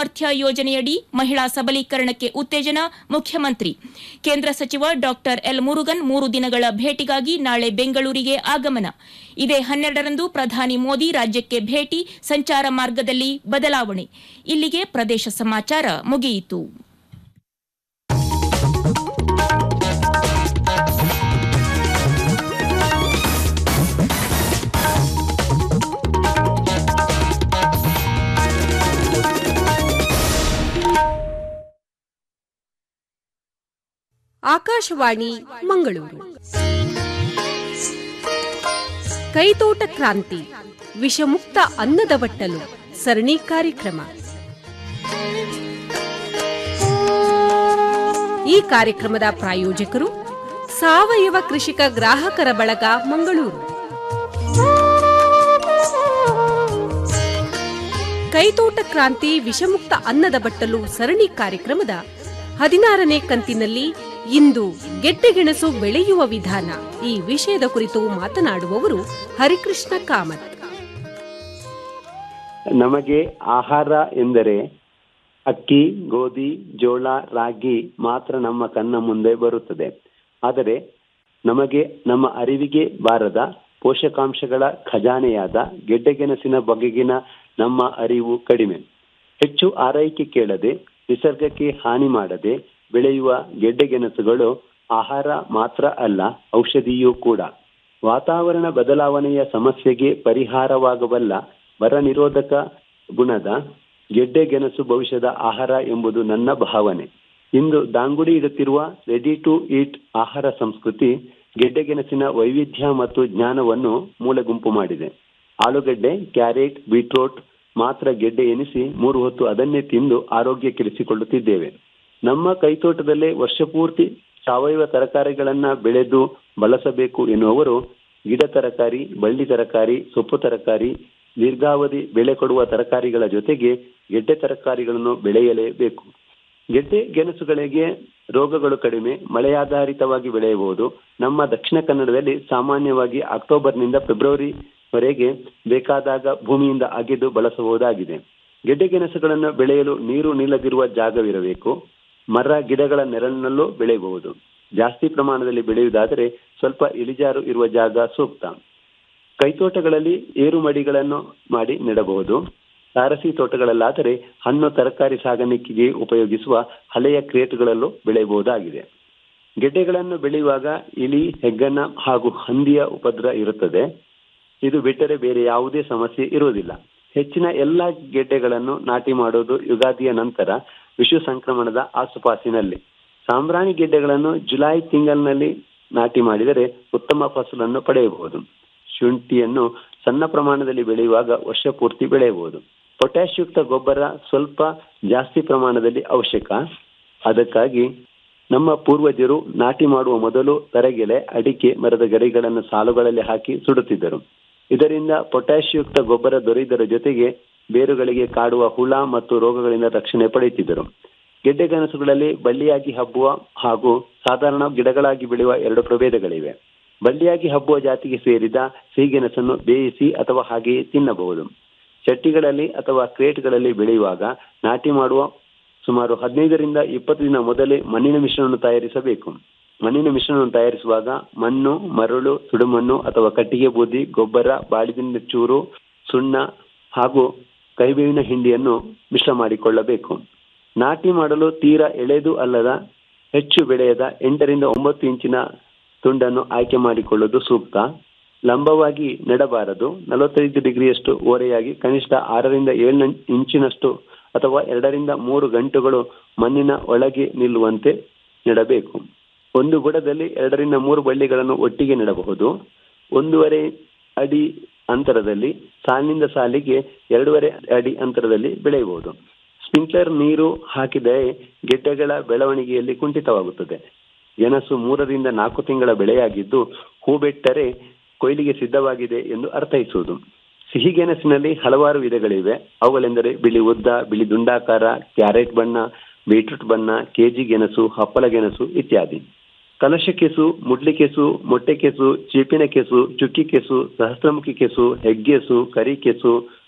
ಸಾಮರ್ಥ್ಯ ಯೋಜನೆಯಡಿ ಮಹಿಳಾ ಸಬಲೀಕರಣಕ್ಕೆ ಉತ್ತೇಜನ ಮುಖ್ಯಮಂತ್ರಿ ಕೇಂದ್ರ ಸಚಿವ ಡಾಕ್ಟರ್ ಎಲ್ ಮುರುಗನ್ ಮೂರು ದಿನಗಳ ಭೇಟಿಗಾಗಿ ನಾಳೆ ಬೆಂಗಳೂರಿಗೆ ಆಗಮನ ಇದೇ ಹನ್ನೆರಡರಂದು ಪ್ರಧಾನಿ ಮೋದಿ ರಾಜ್ಯಕ್ಕೆ ಭೇಟಿ ಸಂಚಾರ ಮಾರ್ಗದಲ್ಲಿ ಬದಲಾವಣೆ ಇಲ್ಲಿಗೆ ಪ್ರದೇಶ ಸಮಾಚಾರ ಮುಗಿಯಿತು ಆಕಾಶವಾಣಿ ಮಂಗಳೂರು ಕೈತೋಟ ಕ್ರಾಂತಿ ವಿಷಮುಕ್ತ ಅನ್ನದ ಬಟ್ಟಲು ಸರಣಿ ಕಾರ್ಯಕ್ರಮ ಈ ಕಾರ್ಯಕ್ರಮದ ಪ್ರಾಯೋಜಕರು ಸಾವಯವ ಕೃಷಿಕ ಗ್ರಾಹಕರ ಬಳಗ ಮಂಗಳೂರು ಕೈತೋಟ ಕ್ರಾಂತಿ ವಿಷಮುಕ್ತ ಅನ್ನದ ಬಟ್ಟಲು ಸರಣಿ ಕಾರ್ಯಕ್ರಮದ ಹದಿನಾರನೇ ಕಂತಿನಲ್ಲಿ ಇಂದು ಗೆಡ್ಡೆಗೆಣಸು ಬೆಳೆಯುವ ವಿಧಾನ ಈ ವಿಷಯದ ಕುರಿತು ಮಾತನಾಡುವವರು ಹರಿಕೃಷ್ಣ ಕಾಮತ್ ನಮಗೆ ಆಹಾರ ಎಂದರೆ ಅಕ್ಕಿ ಗೋಧಿ ಜೋಳ ರಾಗಿ ಮಾತ್ರ ನಮ್ಮ ಕಣ್ಣ ಮುಂದೆ ಬರುತ್ತದೆ ಆದರೆ ನಮಗೆ ನಮ್ಮ ಅರಿವಿಗೆ ಬಾರದ ಪೋಷಕಾಂಶಗಳ ಖಜಾನೆಯಾದ ಗೆಡ್ಡೆಗೆಣಸಿನ ಬಗೆಗಿನ ನಮ್ಮ ಅರಿವು ಕಡಿಮೆ ಹೆಚ್ಚು ಆರೈಕೆ ಕೇಳದೆ ನಿಸರ್ಗಕ್ಕೆ ಹಾನಿ ಮಾಡದೆ ಬೆಳೆಯುವ ಗೆಡ್ಡೆಗೆಣಸುಗಳು ಆಹಾರ ಮಾತ್ರ ಅಲ್ಲ ಔಷಧಿಯೂ ಕೂಡ ವಾತಾವರಣ ಬದಲಾವಣೆಯ ಸಮಸ್ಯೆಗೆ ಪರಿಹಾರವಾಗಬಲ್ಲ ಬರ ನಿರೋಧಕ ಗುಣದ ಗೆಡ್ಡೆಗೆಣಸು ಭವಿಷ್ಯದ ಆಹಾರ ಎಂಬುದು ನನ್ನ ಭಾವನೆ ಇಂದು ದಾಂಗುಡಿ ಇಡುತ್ತಿರುವ ರೆಡಿ ಟು ಈಟ್ ಆಹಾರ ಸಂಸ್ಕೃತಿ ಗೆಡ್ಡೆಗೆಣಸಿನ ವೈವಿಧ್ಯ ಮತ್ತು ಜ್ಞಾನವನ್ನು ಮೂಲೆಗುಂಪು ಮಾಡಿದೆ ಆಲೂಗಡ್ಡೆ ಕ್ಯಾರೆಟ್ ಬೀಟ್ರೋಟ್ ಮಾತ್ರ ಗೆಡ್ಡೆ ಎನಿಸಿ ಮೂರು ಹೊತ್ತು ಅದನ್ನೇ ತಿಂದು ಆರೋಗ್ಯ ಕೆಡಿಸಿಕೊಳ್ಳುತ್ತಿದ್ದೇವೆ ನಮ್ಮ ಕೈತೋಟದಲ್ಲೇ ವರ್ಷಪೂರ್ತಿ ಸಾವಯವ ತರಕಾರಿಗಳನ್ನ ಬೆಳೆದು ಬಳಸಬೇಕು ಎನ್ನುವವರು ಗಿಡ ತರಕಾರಿ ಬಳ್ಳಿ ತರಕಾರಿ ಸೊಪ್ಪು ತರಕಾರಿ ದೀರ್ಘಾವಧಿ ಬೆಳೆ ಕೊಡುವ ತರಕಾರಿಗಳ ಜೊತೆಗೆ ಗೆಡ್ಡೆ ತರಕಾರಿಗಳನ್ನು ಬೆಳೆಯಲೇಬೇಕು ಗೆಡ್ಡೆ ಗೆಣಸುಗಳಿಗೆ ರೋಗಗಳು ಕಡಿಮೆ ಮಳೆಯಾಧಾರಿತವಾಗಿ ಬೆಳೆಯಬಹುದು ನಮ್ಮ ದಕ್ಷಿಣ ಕನ್ನಡದಲ್ಲಿ ಸಾಮಾನ್ಯವಾಗಿ ಅಕ್ಟೋಬರ್ನಿಂದ ಫೆಬ್ರವರಿವರೆಗೆ ಬೇಕಾದಾಗ ಭೂಮಿಯಿಂದ ಅಗೆದು ಬಳಸಬಹುದಾಗಿದೆ ಗೆಡ್ಡೆ ಗೆಣಸುಗಳನ್ನು ಬೆಳೆಯಲು ನೀರು ನಿಲ್ಲದಿರುವ ಜಾಗವಿರಬೇಕು ಮರ ಗಿಡಗಳ ನೆರಳಿನಲ್ಲೂ ಬೆಳೆಯಬಹುದು ಜಾಸ್ತಿ ಪ್ರಮಾಣದಲ್ಲಿ ಬೆಳೆಯುವುದಾದರೆ ಸ್ವಲ್ಪ ಇಳಿಜಾರು ಇರುವ ಜಾಗ ಸೂಕ್ತ ಕೈತೋಟಗಳಲ್ಲಿ ಏರು ಮಡಿಗಳನ್ನು ಮಾಡಿ ನೆಡಬಹುದು ತಾರಸಿ ತೋಟಗಳಲ್ಲಾದರೆ ಹಣ್ಣು ತರಕಾರಿ ಸಾಗಾಣಿಕೆಗೆ ಉಪಯೋಗಿಸುವ ಹಳೆಯ ಕ್ರೇಟ್ಗಳಲ್ಲೂ ಬೆಳೆಯಬಹುದಾಗಿದೆ ಗೆಡ್ಡೆಗಳನ್ನು ಬೆಳೆಯುವಾಗ ಇಲಿ ಹೆಗ್ಗಣ ಹಾಗೂ ಹಂದಿಯ ಉಪದ್ರ ಇರುತ್ತದೆ ಇದು ಬಿಟ್ಟರೆ ಬೇರೆ ಯಾವುದೇ ಸಮಸ್ಯೆ ಇರುವುದಿಲ್ಲ ಹೆಚ್ಚಿನ ಎಲ್ಲ ಗೆಡ್ಡೆಗಳನ್ನು ನಾಟಿ ಮಾಡುವುದು ಯುಗಾದಿಯ ನಂತರ ವಿಷು ಸಂಕ್ರಮಣದ ಆಸುಪಾಸಿನಲ್ಲಿ ಸಾಂಬ್ರಾಣಿ ಗೆಡ್ಡೆಗಳನ್ನು ಜುಲೈ ತಿಂಗಳಿನಲ್ಲಿ ನಾಟಿ ಮಾಡಿದರೆ ಉತ್ತಮ ಫಸಲನ್ನು ಪಡೆಯಬಹುದು ಶುಂಠಿಯನ್ನು ಸಣ್ಣ ಪ್ರಮಾಣದಲ್ಲಿ ಬೆಳೆಯುವಾಗ ವರ್ಷ ಪೂರ್ತಿ ಬೆಳೆಯಬಹುದು ಪೊಟ್ಯಾಶ್ ಯುಕ್ತ ಗೊಬ್ಬರ ಸ್ವಲ್ಪ ಜಾಸ್ತಿ ಪ್ರಮಾಣದಲ್ಲಿ ಅವಶ್ಯಕ ಅದಕ್ಕಾಗಿ ನಮ್ಮ ಪೂರ್ವಜರು ನಾಟಿ ಮಾಡುವ ಮೊದಲು ತರಗೆಲೆ ಅಡಿಕೆ ಮರದ ಗರಿಗಳನ್ನು ಸಾಲುಗಳಲ್ಲಿ ಹಾಕಿ ಸುಡುತ್ತಿದ್ದರು ಇದರಿಂದ ಪೊಟ್ಯಾಶ್ ಯುಕ್ತ ಗೊಬ್ಬರ ದೊರೆಯುವುದರ ಜೊತೆಗೆ ಬೇರುಗಳಿಗೆ ಕಾಡುವ ಹುಳ ಮತ್ತು ರೋಗಗಳಿಂದ ರಕ್ಷಣೆ ಪಡೆಯುತ್ತಿದ್ದರು ಗೆಡ್ಡೆ ಗೆಣಸುಗಳಲ್ಲಿ ಬಳ್ಳಿಯಾಗಿ ಹಬ್ಬುವ ಹಾಗೂ ಸಾಧಾರಣ ಗಿಡಗಳಾಗಿ ಬೆಳೆಯುವ ಎರಡು ಪ್ರಭೇದಗಳಿವೆ ಬಳ್ಳಿಯಾಗಿ ಹಬ್ಬುವ ಜಾತಿಗೆ ಸೇರಿದ ಸಿಹಿಗೆಣಸನ್ನು ಬೇಯಿಸಿ ಅಥವಾ ಹಾಗೆಯೇ ತಿನ್ನಬಹುದು ಚಟ್ಟಿಗಳಲ್ಲಿ ಅಥವಾ ಕ್ರೇಟ್ಗಳಲ್ಲಿ ಬೆಳೆಯುವಾಗ ನಾಟಿ ಮಾಡುವ ಸುಮಾರು ಹದಿನೈದರಿಂದ ಇಪ್ಪತ್ತು ದಿನ ಮೊದಲೇ ಮಣ್ಣಿನ ಮಿಶ್ರಣವನ್ನು ತಯಾರಿಸಬೇಕು ಮಣ್ಣಿನ ಮಿಶ್ರಣವನ್ನು ತಯಾರಿಸುವಾಗ ಮಣ್ಣು ಮರಳು ಸುಡುಮಣ್ಣು ಅಥವಾ ಕಟ್ಟಿಗೆ ಬೂದಿ ಗೊಬ್ಬರ ಬಾಳಿದಿಂದ ಚೂರು ಸುಣ್ಣ ಹಾಗೂ ಕರಿಬೇವಿನ ಹಿಂಡಿಯನ್ನು ಮಿಶ್ರ ಮಾಡಿಕೊಳ್ಳಬೇಕು ನಾಟಿ ಮಾಡಲು ತೀರಾ ಎಳೆದು ಅಲ್ಲದ ಹೆಚ್ಚು ಬೆಳೆಯದ ಎಂಟರಿಂದ ಒಂಬತ್ತು ಇಂಚಿನ ತುಂಡನ್ನು ಆಯ್ಕೆ ಮಾಡಿಕೊಳ್ಳುವುದು ಸೂಕ್ತ ಲಂಬವಾಗಿ ನೆಡಬಾರದು ನಲವತ್ತೈದು ಡಿಗ್ರಿಯಷ್ಟು ಓರೆಯಾಗಿ ಕನಿಷ್ಠ ಆರರಿಂದ ಏಳು ಇಂಚಿನಷ್ಟು ಅಥವಾ ಎರಡರಿಂದ ಮೂರು ಗಂಟುಗಳು ಮಣ್ಣಿನ ಒಳಗೆ ನಿಲ್ಲುವಂತೆ ನೆಡಬೇಕು ಒಂದು ಬುಡದಲ್ಲಿ ಎರಡರಿಂದ ಮೂರು ಬಳ್ಳಿಗಳನ್ನು ಒಟ್ಟಿಗೆ ನೆಡಬಹುದು ಒಂದೂವರೆ ಅಡಿ ಅಂತರದಲ್ಲಿ ಸಾಲಿನಿಂದ ಸಾಲಿಗೆ ಎರಡೂವರೆ ಅಡಿ ಅಂತರದಲ್ಲಿ ಬೆಳೆಯಬಹುದು ಸ್ಪ್ರಿಂಕ್ಲರ್ ನೀರು ಹಾಕಿದರೆ ಗೆಡ್ಡೆಗಳ ಬೆಳವಣಿಗೆಯಲ್ಲಿ ಕುಂಠಿತವಾಗುತ್ತದೆ ಗೆಣಸು ಮೂರರಿಂದ ನಾಲ್ಕು ತಿಂಗಳ ಬೆಳೆಯಾಗಿದ್ದು ಹೂ ಬಿಟ್ಟರೆ ಕೊಯ್ಲಿಗೆ ಸಿದ್ಧವಾಗಿದೆ ಎಂದು ಅರ್ಥೈಸುವುದು ಸಿಹಿಗೆಣಸಿನಲ್ಲಿ ಹಲವಾರು ವಿಧಗಳಿವೆ ಅವುಗಳೆಂದರೆ ಬಿಳಿ ಉದ್ದ ಬಿಳಿ ದುಂಡಾಕಾರ ಕ್ಯಾರೆಟ್ ಬಣ್ಣ ಬೀಟ್ರೂಟ್ ಬಣ್ಣ ಕೆಜಿ ಗೆಣಸು ಹಪ್ಪಳ ಗೆಣಸು ಇತ್ಯಾದಿ ಕಲಶ ಕೆಸು ಮುಡ್ಲಿ ಕೆಸು ಮೊಟ್ಟೆ ಕೆಸು ಚೀಪಿನ ಕೆಸು ಚುಕ್ಕಿ ಕೆಸು ಸಹಸ್ರಮುಖಿ ಕೆಸು ಹೆಗ್ಗೆಸು ಕರಿ ಕೆಸು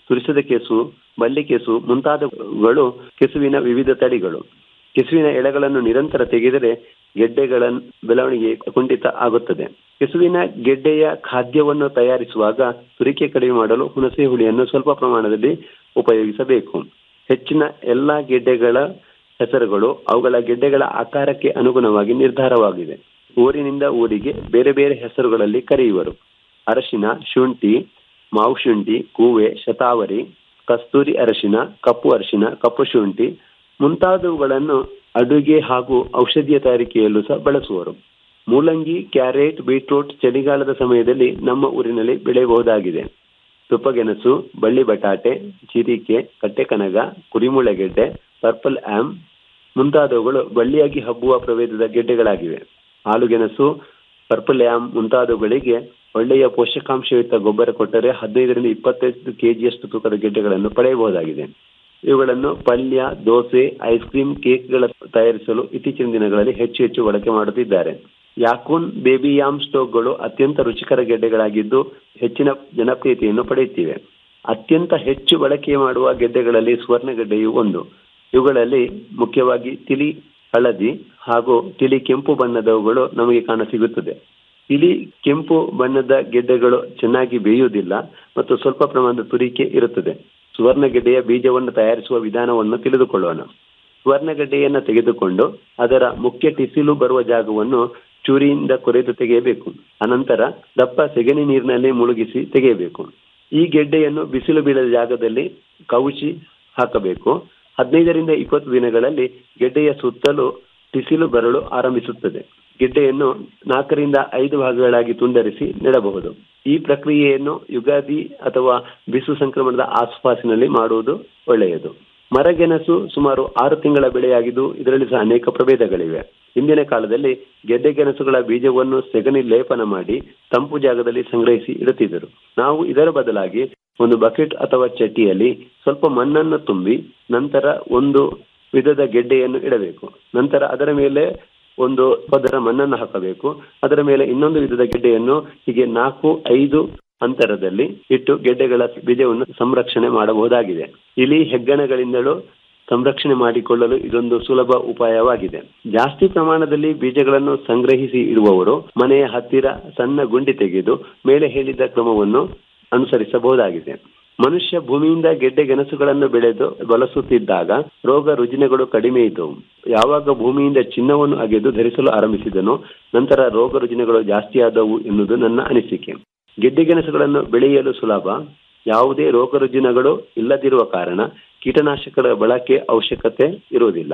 ತುರಿಸದ ಕೆಸು ಬಳ್ಳಿ ಕೆಸು ಮುಂತಾದವುಗಳು ಕೆಸುವಿನ ವಿವಿಧ ತಳಿಗಳು ಕೆಸುವಿನ ಎಳೆಗಳನ್ನು ನಿರಂತರ ತೆಗೆದರೆ ಗೆಡ್ಡೆಗಳ ಬೆಳವಣಿಗೆ ಕುಂಠಿತ ಆಗುತ್ತದೆ ಕೆಸುವಿನ ಗೆಡ್ಡೆಯ ಖಾದ್ಯವನ್ನು ತಯಾರಿಸುವಾಗ ತುರಿಕೆ ಕಡಿಮೆ ಮಾಡಲು ಹುಣಸೆ ಹುಳಿಯನ್ನು ಸ್ವಲ್ಪ ಪ್ರಮಾಣದಲ್ಲಿ ಉಪಯೋಗಿಸಬೇಕು ಹೆಚ್ಚಿನ ಎಲ್ಲಾ ಗೆಡ್ಡೆಗಳ ಹೆಸರುಗಳು ಅವುಗಳ ಗೆಡ್ಡೆಗಳ ಆಕಾರಕ್ಕೆ ಅನುಗುಣವಾಗಿ ನಿರ್ಧಾರವಾಗಿದೆ ಊರಿನಿಂದ ಊರಿಗೆ ಬೇರೆ ಬೇರೆ ಹೆಸರುಗಳಲ್ಲಿ ಕರೆಯುವರು ಅರಶಿನ ಶುಂಠಿ ಮಾವು ಶುಂಠಿ ಕೂವೆ ಶತಾವರಿ ಕಸ್ತೂರಿ ಅರಶಿನ ಕಪ್ಪು ಅರಶಿನ ಕಪ್ಪು ಶುಂಠಿ ಮುಂತಾದವುಗಳನ್ನು ಅಡುಗೆ ಹಾಗೂ ಔಷಧಿಯ ತಯಾರಿಕೆಯಲ್ಲೂ ಸಹ ಬಳಸುವರು ಮೂಲಂಗಿ ಕ್ಯಾರೆಟ್ ಬೀಟ್ರೂಟ್ ಚಳಿಗಾಲದ ಸಮಯದಲ್ಲಿ ನಮ್ಮ ಊರಿನಲ್ಲಿ ಬೆಳೆಯಬಹುದಾಗಿದೆ ತುಪ್ಪಗೆಣಸು ಬಳ್ಳಿ ಬಟಾಟೆ ಚೀರಿಕೆ ಕಟ್ಟೆಕನಗ ಕುರಿಮುಳೆಗೆಡ್ಡೆ ಪರ್ಪಲ್ ಆಮ್ ಮುಂತಾದವುಗಳು ಬಳ್ಳಿಯಾಗಿ ಹಬ್ಬುವ ಪ್ರಭೇದದ ಗೆಡ್ಡೆಗಳಾಗಿವೆ ಹಾಲುಗೆಣಸು ಪರ್ಪಲ್ ಆಮ್ ಮುಂತಾದವುಗಳಿಗೆ ಒಳ್ಳೆಯ ಪೋಷಕಾಂಶಯುಕ್ತ ಗೊಬ್ಬರ ಕೊಟ್ಟರೆ ಹದಿನೈದರಿಂದ ಇಪ್ಪತ್ತೈದು ಕೆಜಿಯಷ್ಟು ತೂಕದ ಗೆಡ್ಡೆಗಳನ್ನು ಪಡೆಯಬಹುದಾಗಿದೆ ಇವುಗಳನ್ನು ಪಲ್ಯ ದೋಸೆ ಐಸ್ ಕ್ರೀಮ್ ಕೇಕ್ಗಳ ತಯಾರಿಸಲು ಇತ್ತೀಚಿನ ದಿನಗಳಲ್ಲಿ ಹೆಚ್ಚು ಹೆಚ್ಚು ಬಳಕೆ ಮಾಡುತ್ತಿದ್ದಾರೆ ಯಾಕೂನ್ ಬೇಬಿ ಯಾಮ್ ಸ್ಟೋವ್ಗಳು ಅತ್ಯಂತ ರುಚಿಕರ ಗೆಡ್ಡೆಗಳಾಗಿದ್ದು ಹೆಚ್ಚಿನ ಜನಪ್ರಿಯತೆಯನ್ನು ಪಡೆಯುತ್ತಿವೆ ಅತ್ಯಂತ ಹೆಚ್ಚು ಬಳಕೆ ಮಾಡುವ ಗೆಡ್ಡೆಗಳಲ್ಲಿ ಸುವರ್ಣಗೆಡ್ಡೆಯು ಒಂದು ಇವುಗಳಲ್ಲಿ ಮುಖ್ಯವಾಗಿ ತಿಳಿ ಹಳದಿ ಹಾಗೂ ತಿಳಿ ಕೆಂಪು ಬಣ್ಣದವುಗಳು ನಮಗೆ ಕಾಣಸಿಗುತ್ತದೆ ತಿಳಿ ಕೆಂಪು ಬಣ್ಣದ ಗೆಡ್ಡೆಗಳು ಚೆನ್ನಾಗಿ ಬೇಯುವುದಿಲ್ಲ ಮತ್ತು ಸ್ವಲ್ಪ ಪ್ರಮಾಣದ ತುರಿಕೆ ಇರುತ್ತದೆ ಸುವರ್ಣಗೆಡ್ಡೆಯ ಬೀಜವನ್ನು ತಯಾರಿಸುವ ವಿಧಾನವನ್ನು ತಿಳಿದುಕೊಳ್ಳೋಣ ಸುವರ್ಣಗೆಡ್ಡೆಯನ್ನು ತೆಗೆದುಕೊಂಡು ಅದರ ಮುಖ್ಯ ಟಿಸಿಲು ಬರುವ ಜಾಗವನ್ನು ಚೂರಿಯಿಂದ ಕೊರೆದು ತೆಗೆಯಬೇಕು ಅನಂತರ ದಪ್ಪ ಸೆಗಣಿ ನೀರಿನಲ್ಲಿ ಮುಳುಗಿಸಿ ತೆಗೆಯಬೇಕು ಈ ಗೆಡ್ಡೆಯನ್ನು ಬಿಸಿಲು ಬೀಳದ ಜಾಗದಲ್ಲಿ ಕವುಚಿ ಹಾಕಬೇಕು ಹದಿನೈದರಿಂದ ಇಪ್ಪತ್ತು ದಿನಗಳಲ್ಲಿ ಗೆಡ್ಡೆಯ ಸುತ್ತಲೂ ಟಿಸಿಲು ಬರಲು ಆರಂಭಿಸುತ್ತದೆ ಗೆಡ್ಡೆಯನ್ನು ನಾಲ್ಕರಿಂದ ಐದು ಭಾಗಗಳಾಗಿ ತುಂಡರಿಸಿ ನೆಡಬಹುದು ಈ ಪ್ರಕ್ರಿಯೆಯನ್ನು ಯುಗಾದಿ ಅಥವಾ ಬಿಸು ಸಂಕ್ರಮಣದ ಆಸುಪಾಸಿನಲ್ಲಿ ಮಾಡುವುದು ಒಳ್ಳೆಯದು ಮರಗೆಣಸು ಸುಮಾರು ಆರು ತಿಂಗಳ ಬೆಳೆಯಾಗಿದ್ದು ಇದರಲ್ಲಿ ಸಹ ಅನೇಕ ಪ್ರಭೇದಗಳಿವೆ ಹಿಂದಿನ ಕಾಲದಲ್ಲಿ ಗೆಡ್ಡೆ ಗೆಣಸುಗಳ ಬೀಜವನ್ನು ಸೆಗಣಿ ಲೇಪನ ಮಾಡಿ ತಂಪು ಜಾಗದಲ್ಲಿ ಸಂಗ್ರಹಿಸಿ ಇಡುತ್ತಿದ್ದರು ನಾವು ಇದರ ಬದಲಾಗಿ ಒಂದು ಬಕೆಟ್ ಅಥವಾ ಚಟಿಯಲ್ಲಿ ಸ್ವಲ್ಪ ಮಣ್ಣನ್ನು ತುಂಬಿ ನಂತರ ಒಂದು ವಿಧದ ಗೆಡ್ಡೆಯನ್ನು ಇಡಬೇಕು ನಂತರ ಅದರ ಮೇಲೆ ಒಂದು ಪದರ ಮಣ್ಣನ್ನು ಹಾಕಬೇಕು ಅದರ ಮೇಲೆ ಇನ್ನೊಂದು ವಿಧದ ಗೆಡ್ಡೆಯನ್ನು ಹೀಗೆ ನಾಲ್ಕು ಐದು ಅಂತರದಲ್ಲಿ ಇಟ್ಟು ಗೆಡ್ಡೆಗಳ ಬೀಜವನ್ನು ಸಂರಕ್ಷಣೆ ಮಾಡಬಹುದಾಗಿದೆ ಇಲಿ ಹೆಗ್ಗಣಗಳಿಂದಲೂ ಸಂರಕ್ಷಣೆ ಮಾಡಿಕೊಳ್ಳಲು ಇದೊಂದು ಸುಲಭ ಉಪಾಯವಾಗಿದೆ ಜಾಸ್ತಿ ಪ್ರಮಾಣದಲ್ಲಿ ಬೀಜಗಳನ್ನು ಸಂಗ್ರಹಿಸಿ ಇಡುವವರು ಮನೆಯ ಹತ್ತಿರ ಸಣ್ಣ ಗುಂಡಿ ತೆಗೆದು ಮೇಲೆ ಹೇಳಿದ ಕ್ರಮವನ್ನು ಅನುಸರಿಸಬಹುದಾಗಿದೆ ಮನುಷ್ಯ ಭೂಮಿಯಿಂದ ಗೆಡ್ಡೆ ಗೆಣಸುಗಳನ್ನು ಬೆಳೆದು ಬಳಸುತ್ತಿದ್ದಾಗ ರೋಗ ರುಜಿನಗಳು ಕಡಿಮೆ ಇದ್ದವು ಯಾವಾಗ ಭೂಮಿಯಿಂದ ಚಿನ್ನವನ್ನು ಅಗೆದು ಧರಿಸಲು ಆರಂಭಿಸಿದನೋ ನಂತರ ರೋಗ ರುಜಿನಗಳು ಜಾಸ್ತಿಯಾದವು ಎನ್ನುವುದು ನನ್ನ ಅನಿಸಿಕೆ ಗೆಡ್ಡೆ ಗೆಣಸುಗಳನ್ನು ಬೆಳೆಯಲು ಸುಲಭ ಯಾವುದೇ ರೋಗ ರುಜಿನಗಳು ಇಲ್ಲದಿರುವ ಕಾರಣ ಕೀಟನಾಶಕಗಳ ಬಳಕೆ ಅವಶ್ಯಕತೆ ಇರುವುದಿಲ್ಲ